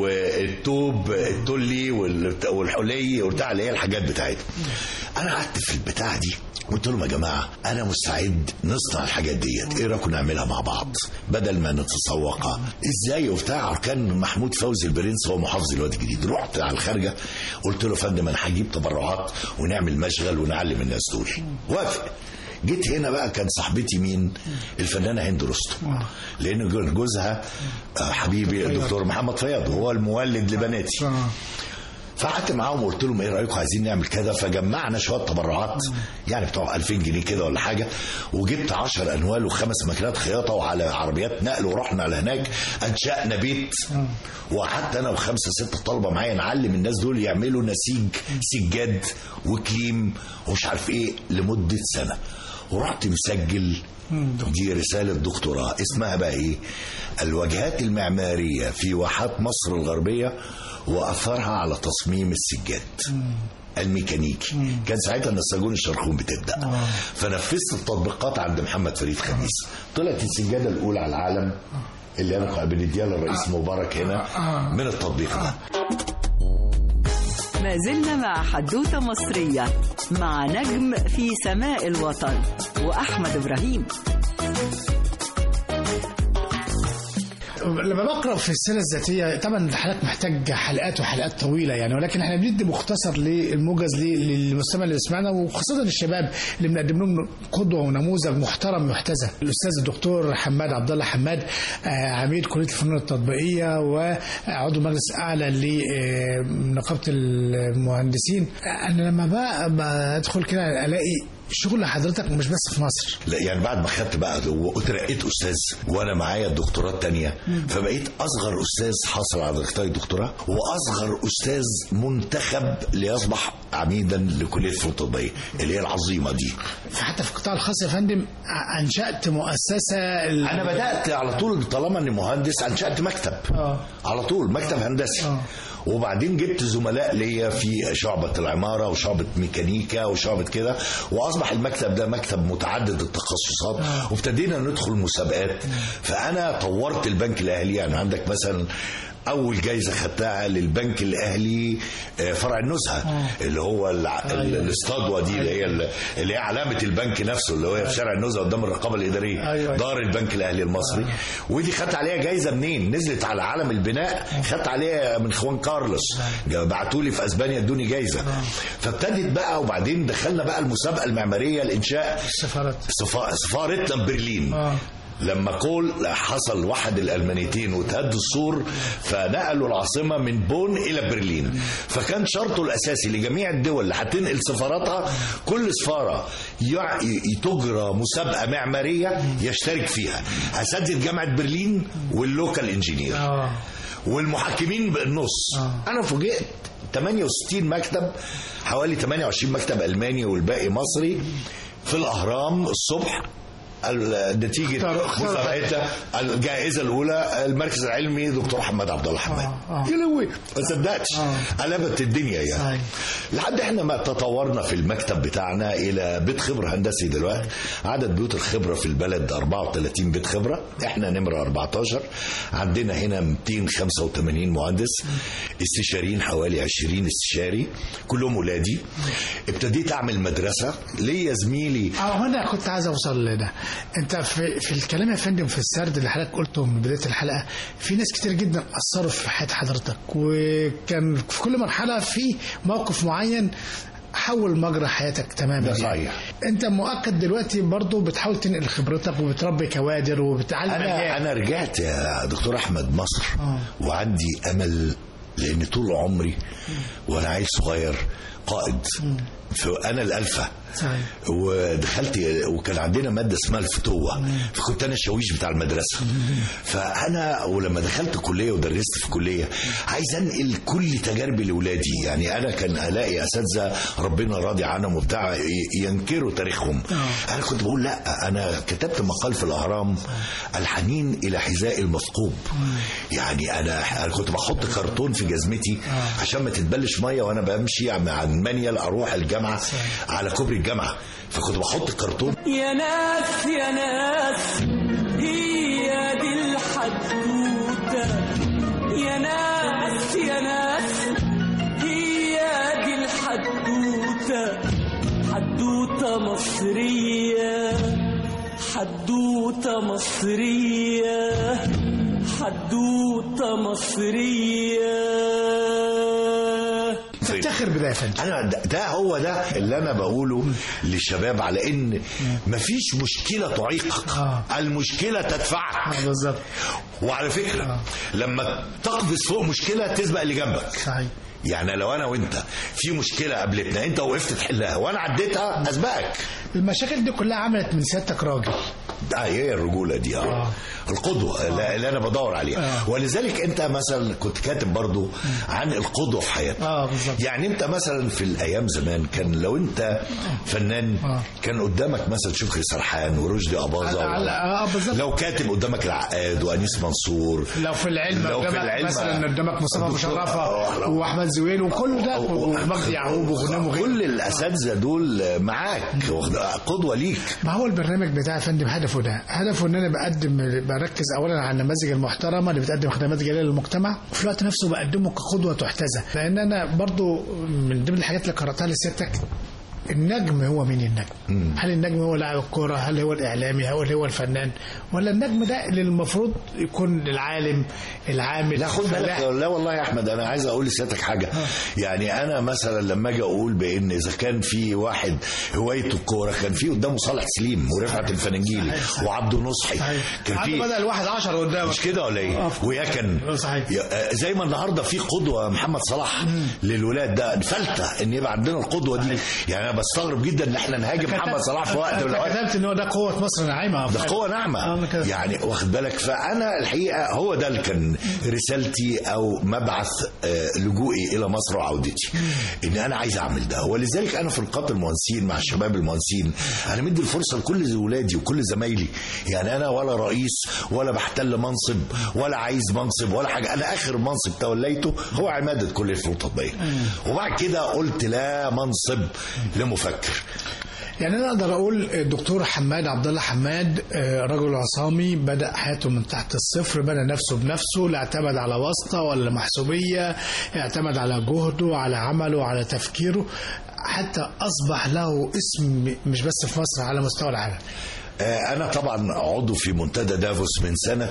والتوب التلي وال- والحلي وبتاع اللي هي الحاجات بتاعتها انا قعدت في البتاع دي قلت لهم يا جماعه انا مستعد نصنع الحاجات ديت ايه رايكم نعملها مع بعض بدل ما نتسوقها ازاي وبتاع كان محمود فوزي البرنس هو محافظ الواد الجديد رحت على الخارجه قلت له يا فندم انا هجيب تبرعات ونعمل مشغل ونعلم الناس دول وافق جيت هنا بقى كان صاحبتي مين الفنانه هند رستم لان جو- جوزها آه، حبيبي الدكتور محمد فياض هو المولد لبناتي اه فقعدت معاهم وقلت لهم ايه رايكم عايزين نعمل كذا فجمعنا شويه تبرعات يعني بتوع 2000 جنيه كده ولا حاجه وجبت 10 انوال وخمس ماكينات خياطه وعلى عربيات نقل ورحنا لهناك انشانا بيت وقعدت انا وخمسه سته طلبه معايا نعلم الناس دول يعملوا نسيج سجاد وكليم ومش عارف ايه لمده سنه ورحت مسجل دي رسالة دكتوراه اسمها بقى ايه الواجهات المعمارية في واحات مصر الغربية وأثرها على تصميم السجاد الميكانيكي كان ساعتها النساجون الشرخون بتبدا فنفذت التطبيقات عند محمد فريد خميس طلعت السجاده الاولى على العالم اللي انا بنديها للرئيس مبارك هنا من التطبيق ده ما زلنا مع حدوتة مصرية مع نجم في سماء الوطن وأحمد إبراهيم لما بقرا في السيره الذاتيه طبعا الحلقات محتاج حلقات وحلقات طويله يعني ولكن احنا بندي مختصر للموجز ليه- للمستمع اللي بيسمعنا وخاصه للشباب اللي بنقدم لهم قدوه ونموذج محترم يحتذى الاستاذ الدكتور حماد عبد الله حماد آه، عميد كليه الفنون التطبيقيه وعضو مجلس اعلى لنقابه المهندسين انا لما بقى بدخل كده الاقي شغل حضرتك مش بس في مصر لا يعني بعد ما خدت بقى واترقيت استاذ وانا معايا الدكتوراه التانية فبقيت اصغر استاذ حاصل على درجتي الدكتوراه واصغر استاذ منتخب ليصبح عميدا لكليه الفنون التطبيقيه اللي هي العظيمه دي فحتى في القطاع الخاص يا فندم ع- انشات مؤسسه ال- انا بدات على طول طالما اني مهندس انشات مكتب آه. على طول مكتب هندسي آه. وبعدين جبت زملاء ليا في شعبة العمارة وشعبة ميكانيكا وشعبة كده وأصبح المكتب ده مكتب متعدد التخصصات وابتدينا ندخل مسابقات فأنا طورت البنك الأهلي يعني عندك مثلا أول جايزة خدتها للبنك الأهلي آه، فرع النزهة اللي هو الع- ال- الاستادوة دي اللي هي ال- اللي هي علامة البنك نفسه اللي هو في شارع النزهة قدام الرقابة الإدارية أيوة. دار البنك الأهلي المصري ودي خدت عليها جايزة منين نزلت على عالم البناء خدت عليها من خوان كارلوس بعتوا لي في اسبانيا ادوني جايزه فابتدت بقى وبعدين دخلنا بقى المسابقه المعماريه لانشاء السفارات سفا- سفارتنا ببرلين آه. لما كول حصل واحد الالمانيتين وتهد السور فنقلوا العاصمه من بون الى برلين فكان شرطه الاساسي لجميع الدول اللي هتنقل سفاراتها كل سفاره يع- ي- تجرى مسابقه معماريه يشترك فيها اساتذه جامعه برلين واللوكال انجينير اه والمحكمين بالنص آه. انا فوجئت 68 مكتب حوالي 28 مكتب الماني والباقي مصري في الاهرام الصبح ال- نتيجة اختاروا- اختاروا. مسابقتها الجائزة الأولى المركز العلمي دكتور محمد عبد الله حماد آه، آه. يا لوي ما صدقتش آه. قلبت الدنيا يعني صحيح. لحد احنا ما تطورنا في المكتب بتاعنا الى بيت خبره هندسي دلوقتي عدد بيوت الخبره في البلد 34 بيت خبره احنا نمره 14 عندنا هنا 285 مهندس استشاريين حوالي 20 استشاري كلهم ولادي ابتديت اعمل مدرسه ليا زميلي اه هنا كنت عايز اوصل لده انت في, في الكلام يا فندم في السرد اللي حضرتك قلته من بدايه الحلقه في ناس كتير جدا اثروا في حياه حضرتك وكان في كل مرحله في موقف معين حول مجرى حياتك تماما ده يعني. صحيح. انت مؤكد دلوقتي برضو بتحاول تنقل خبرتك وبتربي كوادر وبتعلم انا أجيال. انا رجعت يا دكتور احمد مصر آه. وعندي امل لان طول عمري وانا عيل صغير قائد فانا الالفه صحيح. ودخلت وكان عندنا ماده اسمها الفتوه فكنت انا الشاويش بتاع المدرسه فانا ولما دخلت كليه ودرست في كليه عايز انقل كل تجاربي لاولادي يعني انا كان الاقي اساتذه ربنا راضي عنهم وبتاع ي- ينكروا تاريخهم انا كنت بقول لا انا كتبت مقال في الاهرام الحنين الى حذاء المثقوب يعني انا انا كنت بحط كرتون في جزمتي عشان ما تتبلش ميه وانا بمشي مع المانيال اروح الجامعه على كوبري الجامعه فكنت بحط كرتون يا ناس يا ناس هي دي الحدوتة يا ناس يا ناس هي دي الحدوتة حدوتة مصرية حدوتة مصرية حدوتة مصرية تفتخر بده يا فندم انا ده, ده هو ده اللي انا بقوله للشباب على ان مفيش مشكله تعيقك آه. المشكله تدفعك آه، بالظبط وعلى فكره لما تقفز فوق مشكله تسبق اللي جنبك صحيح يعني لو انا وانت في مشكله قابلتنا انت وقفت تحلها وانا عديتها اسبقك المشاكل دي كلها عملت من سيادتك راجل ده هي الرجوله دي اه آه. القدوه اللي- اللي انا بدور عليها آه. ولذلك انت مثلا كنت كاتب برضو عن القدوه في حياتك اه بالظبط يعني انت مثلا في الايام زمان كان لو انت فنان آه. كان قدامك مثلا شكري سرحان ورشدي اباظه على- اه بالظبط لو كاتب قدامك العقاد وانيس منصور لو في العلم لو في قدامك العلم مثلا قدامك مصطفى دكتور- مشرفه آه، واحمد زويل وكل ده ومجدي يعقوب وغنام وغيره كل الاساتذه دول معاك واخد- قدوه ليك ما هو البرنامج بتاع يا فندم هدفه ده هدفه ان انا بقدم بركز اولا على النماذج المحترمه اللي بتقدم خدمات جليله للمجتمع وفي الوقت نفسه بقدمه كقدوه تحتذى لان انا برضو من ضمن الحاجات اللي قراتها لسيادتك النجم هو مين النجم هل النجم هو لاعب الكرة هل هو الإعلامي هل هو الفنان ولا النجم ده اللي المفروض يكون العالم العامل لا خد بالك الفلاح؟ لا والله يا احمد انا عايز اقول لسيادتك حاجه يعني انا مثلا لما اجي اقول بان اذا كان في واحد هوايته الكوره كان في قدامه صالح سليم ورفعت الفننجيلي وعبده نصحي كان عنده في بدل واحد عشر قدامك مش كده ولا ايه؟ آه. ويكن صحيح. يا- آه، زي ما النهارده في قدوه محمد صلاح للولاد ده فلته ان يبقى عندنا القدوه دي يعني انا بستغرب جدا ان احنا نهاجم محمد صلاح في وقت من أنت الاوقات كتبت ان هو ده قوة مصر ناعمة ده قوة آه، ناعمة أنا كده. يعني واخد بالك فأنا الحقيقة هو ده اللي كان رسالتي أو مبعث آه، لجوئي إلى مصر وعودتي إن أنا عايز أعمل ده ولذلك أنا في نقاط المهندسين مع الشباب المهندسين أنا مدي الفرصة لكل ولادي وكل زمايلي يعني أنا ولا رئيس ولا بحتل منصب ولا عايز منصب ولا حاجة أنا آخر منصب توليته هو عمادة كلية الفنون التطبيقية وبعد كده قلت لا منصب لمفكر يعني انا اقدر اقول الدكتور حماد عبد الله حماد آه، رجل عصامي بدا حياته من تحت الصفر بنى نفسه بنفسه لا اعتمد على واسطه ولا محسوبيه اعتمد على جهده على عمله على تفكيره حتى اصبح له اسم مش بس في مصر على مستوى العالم آه، أنا طبعا عضو في منتدى دافوس من سنة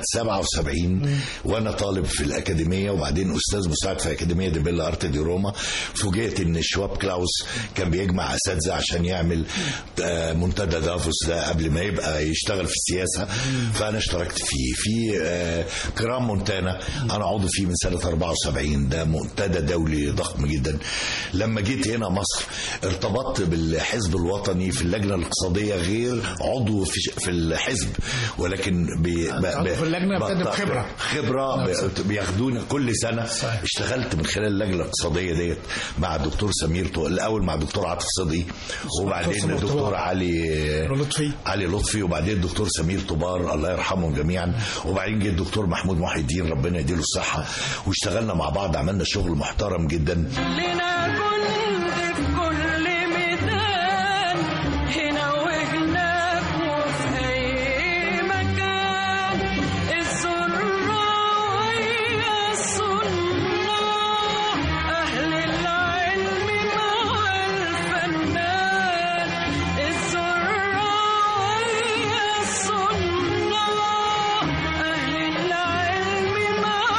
77 وأنا طالب في الأكاديمية وبعدين أستاذ مساعد في أكاديمية دي بيلا أرت دي روما فوجئت إن شواب كلاوس كان بيجمع أساتذة عشان يعمل آه، منتدى دافوس ده قبل ما يبقى يشتغل في السياسة فأنا اشتركت فيه في آه، كرام مونتانا أنا عضو فيه من سنة 74 ده منتدى دولي ضخم جدا لما جيت هنا مصر ارتبطت بالحزب الوطني في اللجنة الاقتصادية غير عضو في في الحزب ولكن بي ب- عضو في اللجنة بتقدم بط- خبرة. خبرة ب- بياخدونا كل سنة صحيح. اشتغلت من خلال اللجنة الاقتصادية ديت مع الدكتور سمير تو... الأول مع الدكتور عاطف صدقي وبعدين سمير الدكتور طبار. علي لطفي. علي لطفي وبعدين الدكتور سمير طبار الله يرحمهم جميعا وبعدين جه الدكتور محمود محي الدين ربنا يديله الصحة واشتغلنا مع بعض عملنا شغل محترم جدا لنا كنت في كل ميدان هنا وهناك وفي أي مكان الزراعية الصناع أهل العلم مع الفنان الزراعية الصناع أهل العلم مع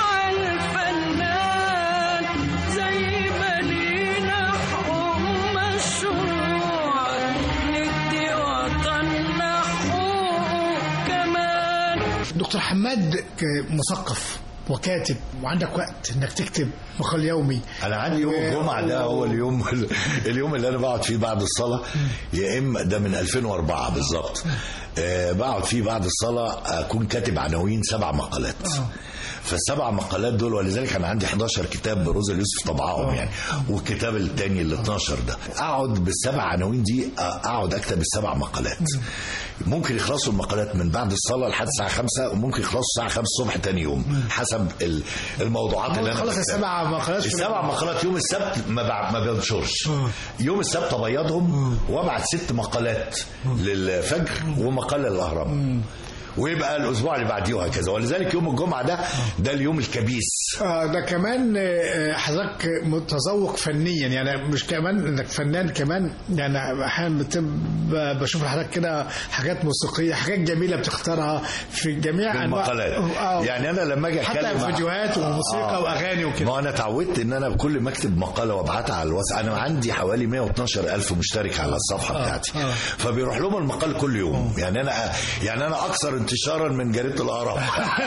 الفنان زي ما لينا حقوق مشروع ندي وطننا حقوق كمان دكتور حماد ك- مثقف وكاتب وعندك وقت انك تكتب مقال يومي انا عندي يوم الجمعه ده هو اليوم اليوم اللي انا بقعد فيه بعد الصلاه يا اما ده من 2004 بالظبط آه بقعد فيه بعد الصلاه اكون كاتب عناوين سبع مقالات فالسبع مقالات دول ولذلك انا عندي 11 كتاب روزا اليوسف طبعهم يعني والكتاب الثاني ال 12 ده اقعد بالسبع عناوين دي اقعد اكتب السبع مقالات ممكن يخلصوا المقالات من بعد الصلاه لحد الساعه 5 وممكن يخلصوا الساعه 5 الصبح تاني يوم حسب ال- الموضوعات اللي انا خلص بكتبها. السبع مقالات في السبع مقالات يوم السبت ما بع... ما بنشرش يوم السبت ابيضهم وابعت ست مقالات للفجر ومقاله للاهرام ويبقى الاسبوع اللي بعديه وهكذا ولذلك يوم الجمعه ده ده اليوم الكبيس آه، ده كمان آه، حضرتك متذوق فنيا يعني مش كمان انك فنان كمان يعني احيانا بتب- بشوف لحضرتك كده حاجات موسيقيه حاجات جميله بتختارها في جميع انواع المقالات آه. يعني انا لما اجي اتكلم حتى مع- فيديوهات وموسيقى واغاني وكده ما انا اتعودت ان انا كل ما اكتب مقاله وابعتها على الواتس انا عندي حوالي 112 الف مشترك على الصفحه بتاعتي آه. فبيروح لهم المقال كل يوم يعني انا يعني انا اكثر انتشارا من جريده الاهرام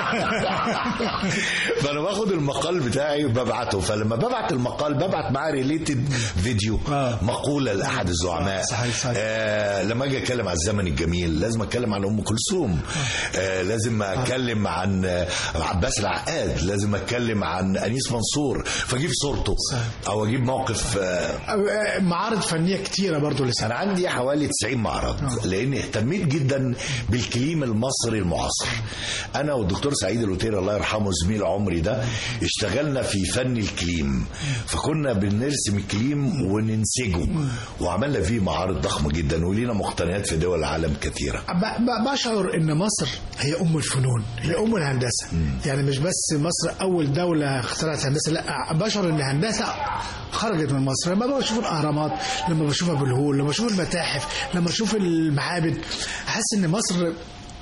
فانا باخد المقال بتاعي وببعته فلما ببعت المقال ببعت معاه ريليتد فيديو آه. مقوله لاحد الزعماء صحيح، صحيح. آه لما اجي اتكلم عن الزمن الجميل لازم اتكلم عن ام كلثوم آه لازم اتكلم عن آه، عباس العقاد لازم اتكلم عن انيس منصور فاجيب صورته او اجيب موقف آه آه، معارض فنيه كتيره برضو لسه انا عندي حوالي 90 معرض لاني اهتميت جدا بالكليم المصري المعاصر انا والدكتور سعيد الوتير الله يرحمه زميل عمري ده اشتغلنا في فن الكليم فكنا بنرسم الكليم وننسجه وعملنا فيه معارض ضخمه جدا ولينا مقتنيات في دول العالم كثيره ب- ب- بشعر ان مصر هي ام الفنون هي ام الهندسه يعني مش بس مصر اول دوله اخترعت هندسه لا بشعر ان الهندسه خرجت من مصر لما بشوف الاهرامات لما بشوف ابو الهول لما بشوف المتاحف لما اشوف المعابد احس ان مصر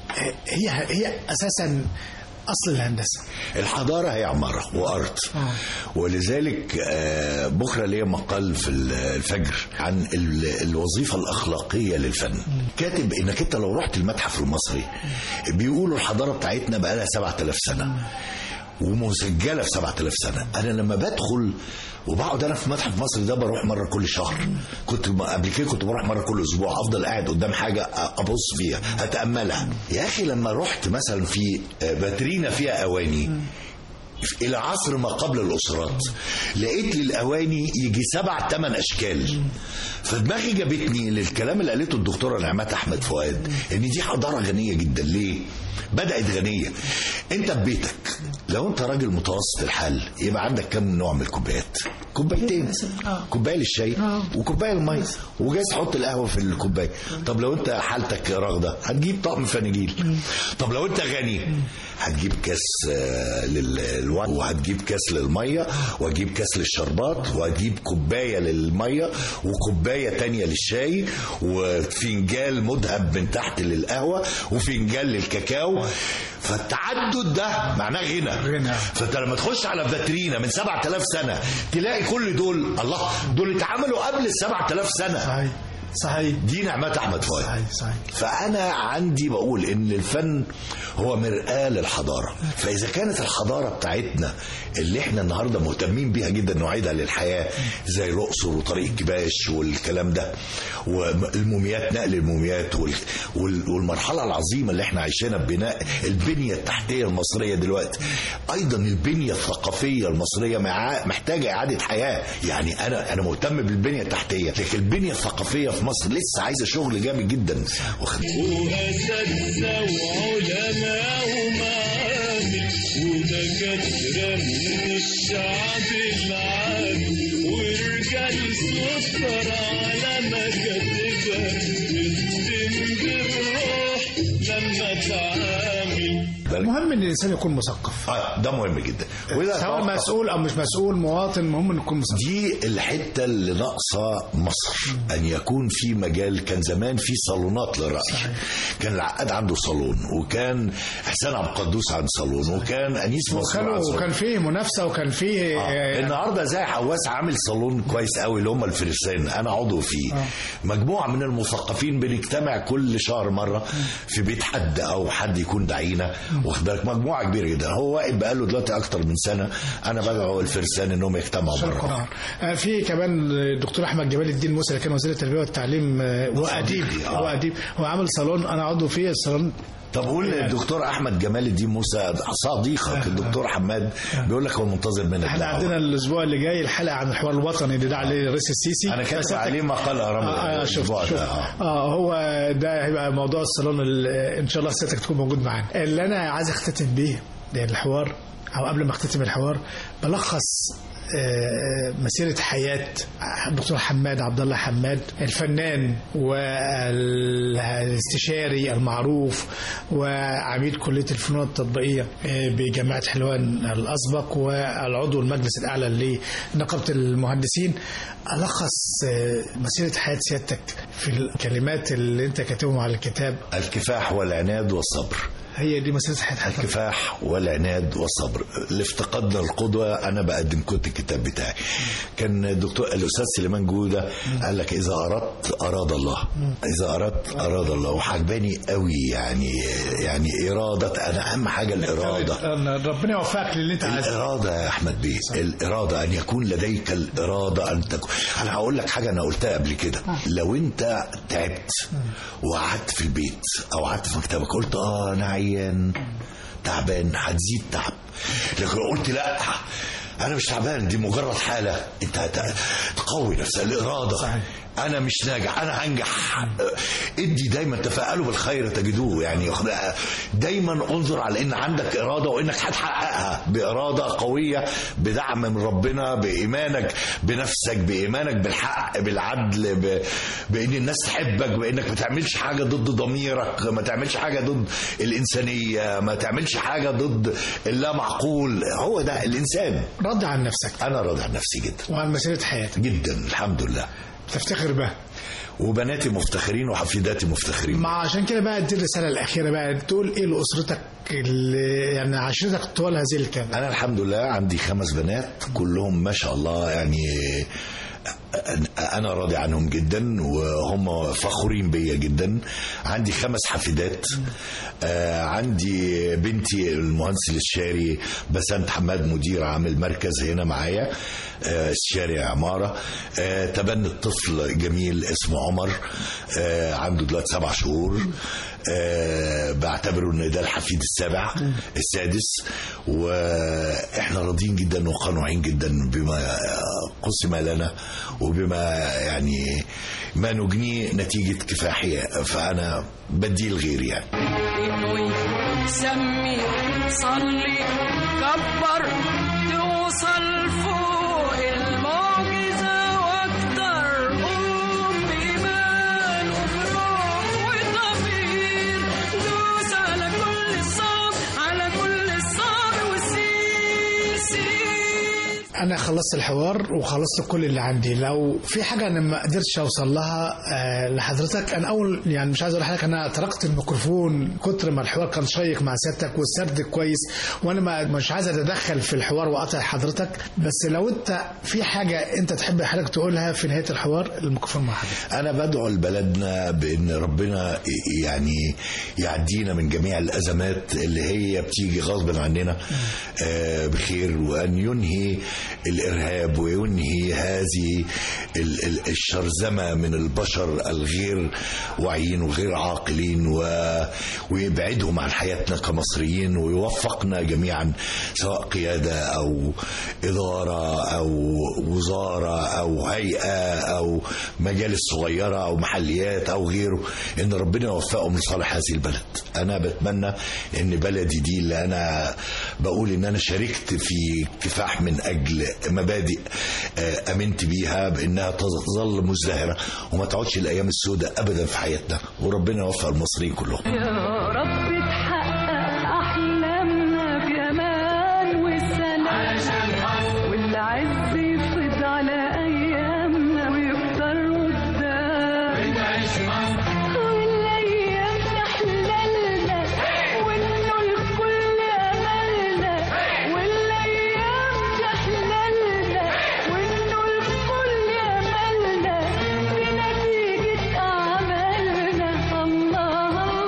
هي هي اساسا اصل الهندسه الحضارة هي عمارة وأرض ولذلك آه، بكرة ليا مقال في الفجر عن ال- الوظيفة الأخلاقية للفن كاتب إنك أنت لو رحت المتحف المصري بيقولوا الحضارة بتاعتنا بقى لها 7000 سنة ومسجلة في 7000 سنة أنا لما بدخل وبقعد انا في متحف مصر ده بروح مره كل شهر كنت م- قبل كده كنت بروح مره كل اسبوع افضل قاعد قدام حاجه أ- ابص فيها اتاملها يا اخي لما رحت مثلا في آه، باترينا فيها اواني الى عصر ما قبل الاسرات لقيت للاواني يجي سبع ثمان اشكال فدماغي جابتني للكلام اللي قالته الدكتوره نعمات احمد فؤاد ان دي حضاره غنيه جدا ليه بدات غنيه انت في بيتك لو انت راجل متوسط الحال يبقى عندك كم نوع من الكوبايات كوبايتين كوبايه للشاي وكوبايه للميه وجايز تحط القهوه في الكوبايه طب لو انت حالتك راغده هتجيب طقم فناجيل طب لو انت غني هتجيب كاس آه، للوان وهتجيب كاس للميه وهتجيب كاس للشربات وهتجيب كوبايه للميه وكوبايه تانية للشاي وفنجال مذهب من تحت للقهوه وفنجال للكاكاو فالتعدد ده معناه غنى غنى. فانت لما تخش على فاترينا من 7000 سنه تلاقي كل دول الله دول اتعملوا قبل ال 7000 سنه صحيح صحيح دي نعمات احمد فؤاد صحيح صحيح فأنا عندي بقول إن الفن هو مرآة للحضارة فإذا كانت الحضارة بتاعتنا اللي احنا النهاردة مهتمين بيها جدا نعيدها للحياة زي الأقصر وطريق كباش والكلام ده والموميات نقل الموميات وال- وال- والمرحلة العظيمة اللي احنا عايشينها ببناء البنية التحتية المصرية دلوقتي أيضا البنية الثقافية المصرية مع- محتاجة إعادة حياة يعني أنا أنا مهتم بالبنية التحتية لكن البنية الثقافية في مصر لسه عايزة شغل جامد جدا واخد وأساتذة وعلماء ومعامل ودكاترة من الشعب العامي ورجال سكر على مكاتبها تختم بالروح لما تعامل المهم ان الانسان يكون مثقف آه ده مهم جدا وإذا سواء توقف- مسؤول او مش مسؤول مواطن المهم انه يكون مثقف دي الحته اللي ناقصه مصر ان يكون في مجال كان زمان في صالونات للراي كان العقاد عنده صالون وكان احسان عبد القدوس عنده صالون وكان انيس منصور عنده وكانوا صالون. وكان فيه منافسه وكان فيه آه. النهارده زي حواس عامل صالون كويس قوي اللي هم الفرسان انا عضو فيه آه. مجموعه من المثقفين بنجتمع كل شهر مره في بيت حد او حد يكون دعينا واخد بالك مجموعه كبيره جدا هو واقف بقاله دلوقتي اكتر من سنه انا بدعو الفرسان انهم يجتمعوا عشان مره القرآن آه، في كمان الدكتور احمد جمال الدين موسى اللي كان وزير التربيه والتعليم آه، واديب صديقي، آه. هو اديب هو عامل صالون انا عضو فيه الصالون طب قول للدكتور احمد جمال الدين موسى صديقك الدكتور حماد بيقول لك هو منتظر منك احنا دعوة. عندنا الاسبوع اللي جاي الحلقه عن الحوار الوطني اللي دعا عليه الرئيس السيسي انا كاتب فستك- عليه مقال ارامل آه آه شوف الأسبوع شوف ده، آه. اه هو ده هيبقى موضوع الصالون ال- ان شاء الله سيادتك تكون موجود معانا اللي انا عايز اختتم بيه ده الحوار او قبل ما اختتم الحوار بلخص آه، مسيرة حياة الدكتور حماد عبد الله حماد الفنان والاستشاري المعروف وعميد كلية الفنون التطبيقية آه، بجامعة حلوان الأسبق والعضو المجلس الأعلى لنقابة المهندسين ألخص آه، مسيرة حياة سيادتك في الكلمات اللي أنت كاتبهم على الكتاب الكفاح والعناد والصبر هي دي مسيرة حياة حضرتك الكفاح والعناد والصبر اللي افتقدنا القدوة أنا بقدم كنت الكتاب بتاعي كان الدكتور الأستاذ سليمان جودة قال لك إذا أردت أراد الله إذا أردت أراد الله وحجباني قوي يعني يعني إرادة أنا أهم حاجة الإرادة أن ربنا يوفقك للي أنت عايزه الإرادة يا أحمد بيه الإرادة أن يكون لديك الإرادة أن تكون أنا هقول لك حاجة أنا قلتها قبل كده لو أنت تعبت وقعدت في البيت أو قعدت في مكتبك قلت آه أنا عيان تعبان هتزيد تعب لكن لو قلت لا أنا مش تعبان دي مجرد حالة أنت هت- تقوي نفسك الاراده صحيح. انا مش ناجح انا هنجح ادي دايما تفائلوا بالخير تجدوه يعني دايما انظر على ان عندك اراده وانك هتحققها باراده قويه بدعم من ربنا بايمانك بنفسك بايمانك بالحق بالعدل ب... بان الناس تحبك بانك ما تعملش حاجه ضد ضميرك ما تعملش حاجه ضد الانسانيه ما تعملش حاجه ضد اللا معقول هو ده الانسان رد عن نفسك انا راضي عن نفسي جدا وعن مسيره حياتك جدا الحمد لله تفتخر بها وبناتي مفتخرين وحفيداتي مفتخرين مع عشان كده بقى دي الرساله الاخيره بقى تقول ايه لاسرتك اللي يعني عشرتك طوال هذه الكاميرا انا الحمد لله عندي خمس بنات كلهم ما شاء الله يعني انا راضي عنهم جدا وهم فخورين بيا جدا عندي خمس حفيدات آه عندي بنتي المهندس الاستشاري بسنت حماد مدير عامل مركز هنا معايا آه استشاري عماره آه تبنت طفل جميل اسمه عمر آه عنده دلوقتي سبع شهور آه بعتبره ان ده الحفيد السابع السادس واحنا راضيين جدا وقانعين جدا بما قسم لنا وبما يعني ما نجنيه نتيجة كفاحية فأنا بدي الغير يعني انوي سمي صلي كبر توصل فوق المعجزة واكتر قوم بإيمان وبروح وضمير دوس على كل الصعب على كل الصعب والسين سين انا خلصت الحوار وخلصت كل اللي عندي لو في حاجه انا ما قدرتش اوصل لها آه، لحضرتك انا اول يعني مش عايز اقول لحضرتك انا طرقت الميكروفون كتر ما الحوار كان شيق مع سيادتك والسرد كويس وانا ما مش عايز اتدخل في الحوار واقطع حضرتك بس لو انت في حاجه انت تحب حضرتك تقولها في نهايه الحوار الميكروفون مع حضرتك أنا بدعو لبلدنا بأن ربنا يعني يعدينا من جميع الأزمات اللي هي بتيجي غصبا عننا آه، بخير وأن ينهي الإرهاب وينهي هذه ال- ال- الشرذمة من البشر الغير واعيين وغير عاقلين و- ويبعدهم عن حياتنا كمصريين ويوفقنا جميعا سواء قيادة أو إدارة أو وزارة أو هيئة أو مجالس صغيرة أو محليات أو غيره إن ربنا يوفقهم لصالح هذه البلد أنا بتمنى إن بلدي دي اللي أنا بقول إن أنا شاركت في كفاح من أجل مبادئ آه، أمنت بيها بإنها تظل مزدهرة وما تعودش الأيام السوداء أبدا في حياتنا وربنا يوفق المصريين كلهم يا رب تحقق أحلامنا بأمان وسلام والعز يفض على أيامنا ويكتر قدام والأيام تحللنا وإنه الكل أملنا والأيام تحللنا وإنه الكل أملنا بنتيجة أعمالنا الله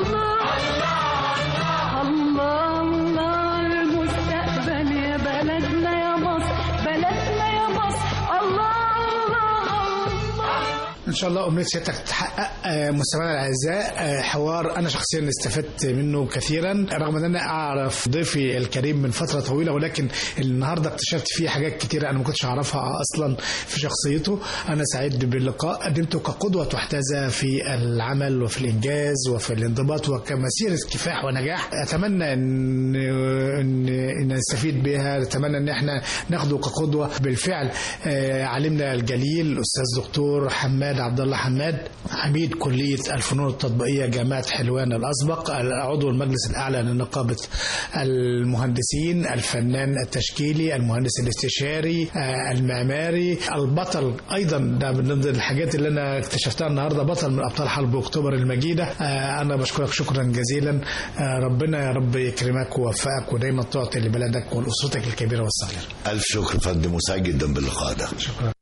الله الله الله المستقبل يا بلدنا يا مصر بلدنا يا مصر الله الله الله ان شاء الله امنيه سيادتك تتحقق آه، مستمعينا الاعزاء آه، حوار انا شخصيا استفدت منه كثيرا رغم ان انا اعرف ضيفي الكريم من فتره طويله ولكن النهارده اكتشفت فيه حاجات كثيره انا ما كنتش اعرفها اصلا في شخصيته انا سعيد باللقاء قدمته كقدوه تحتذى في العمل وفي الانجاز وفي الانضباط وكمسيره كفاح ونجاح اتمنى ان ان, إن نستفيد بها اتمنى ان احنا ناخده كقدوه بالفعل آه، علمنا الجليل الاستاذ دكتور حماد عبد الله حماد عميد كليه الفنون التطبيقيه جامعه حلوان الاسبق عضو المجلس الاعلى لنقابه المهندسين الفنان التشكيلي المهندس الاستشاري آه، المعماري البطل ايضا ده من ضمن الحاجات اللي انا اكتشفتها النهارده بطل من ابطال حرب اكتوبر المجيده آه، انا بشكرك شكرا جزيلا آه، ربنا يا رب يكرمك ويوفقك ودايما تعطي لبلدك ولاسرتك الكبيره والصغيره ألف شكر فندم وسعيد جدا باللقاء ده شكرا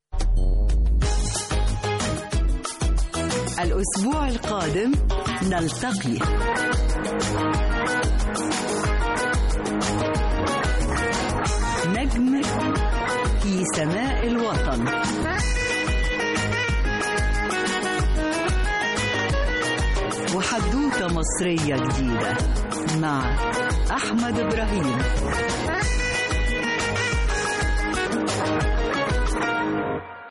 الأسبوع القادم نلتقي نجم في سماء الوطن وحدوتة مصرية جديدة مع أحمد إبراهيم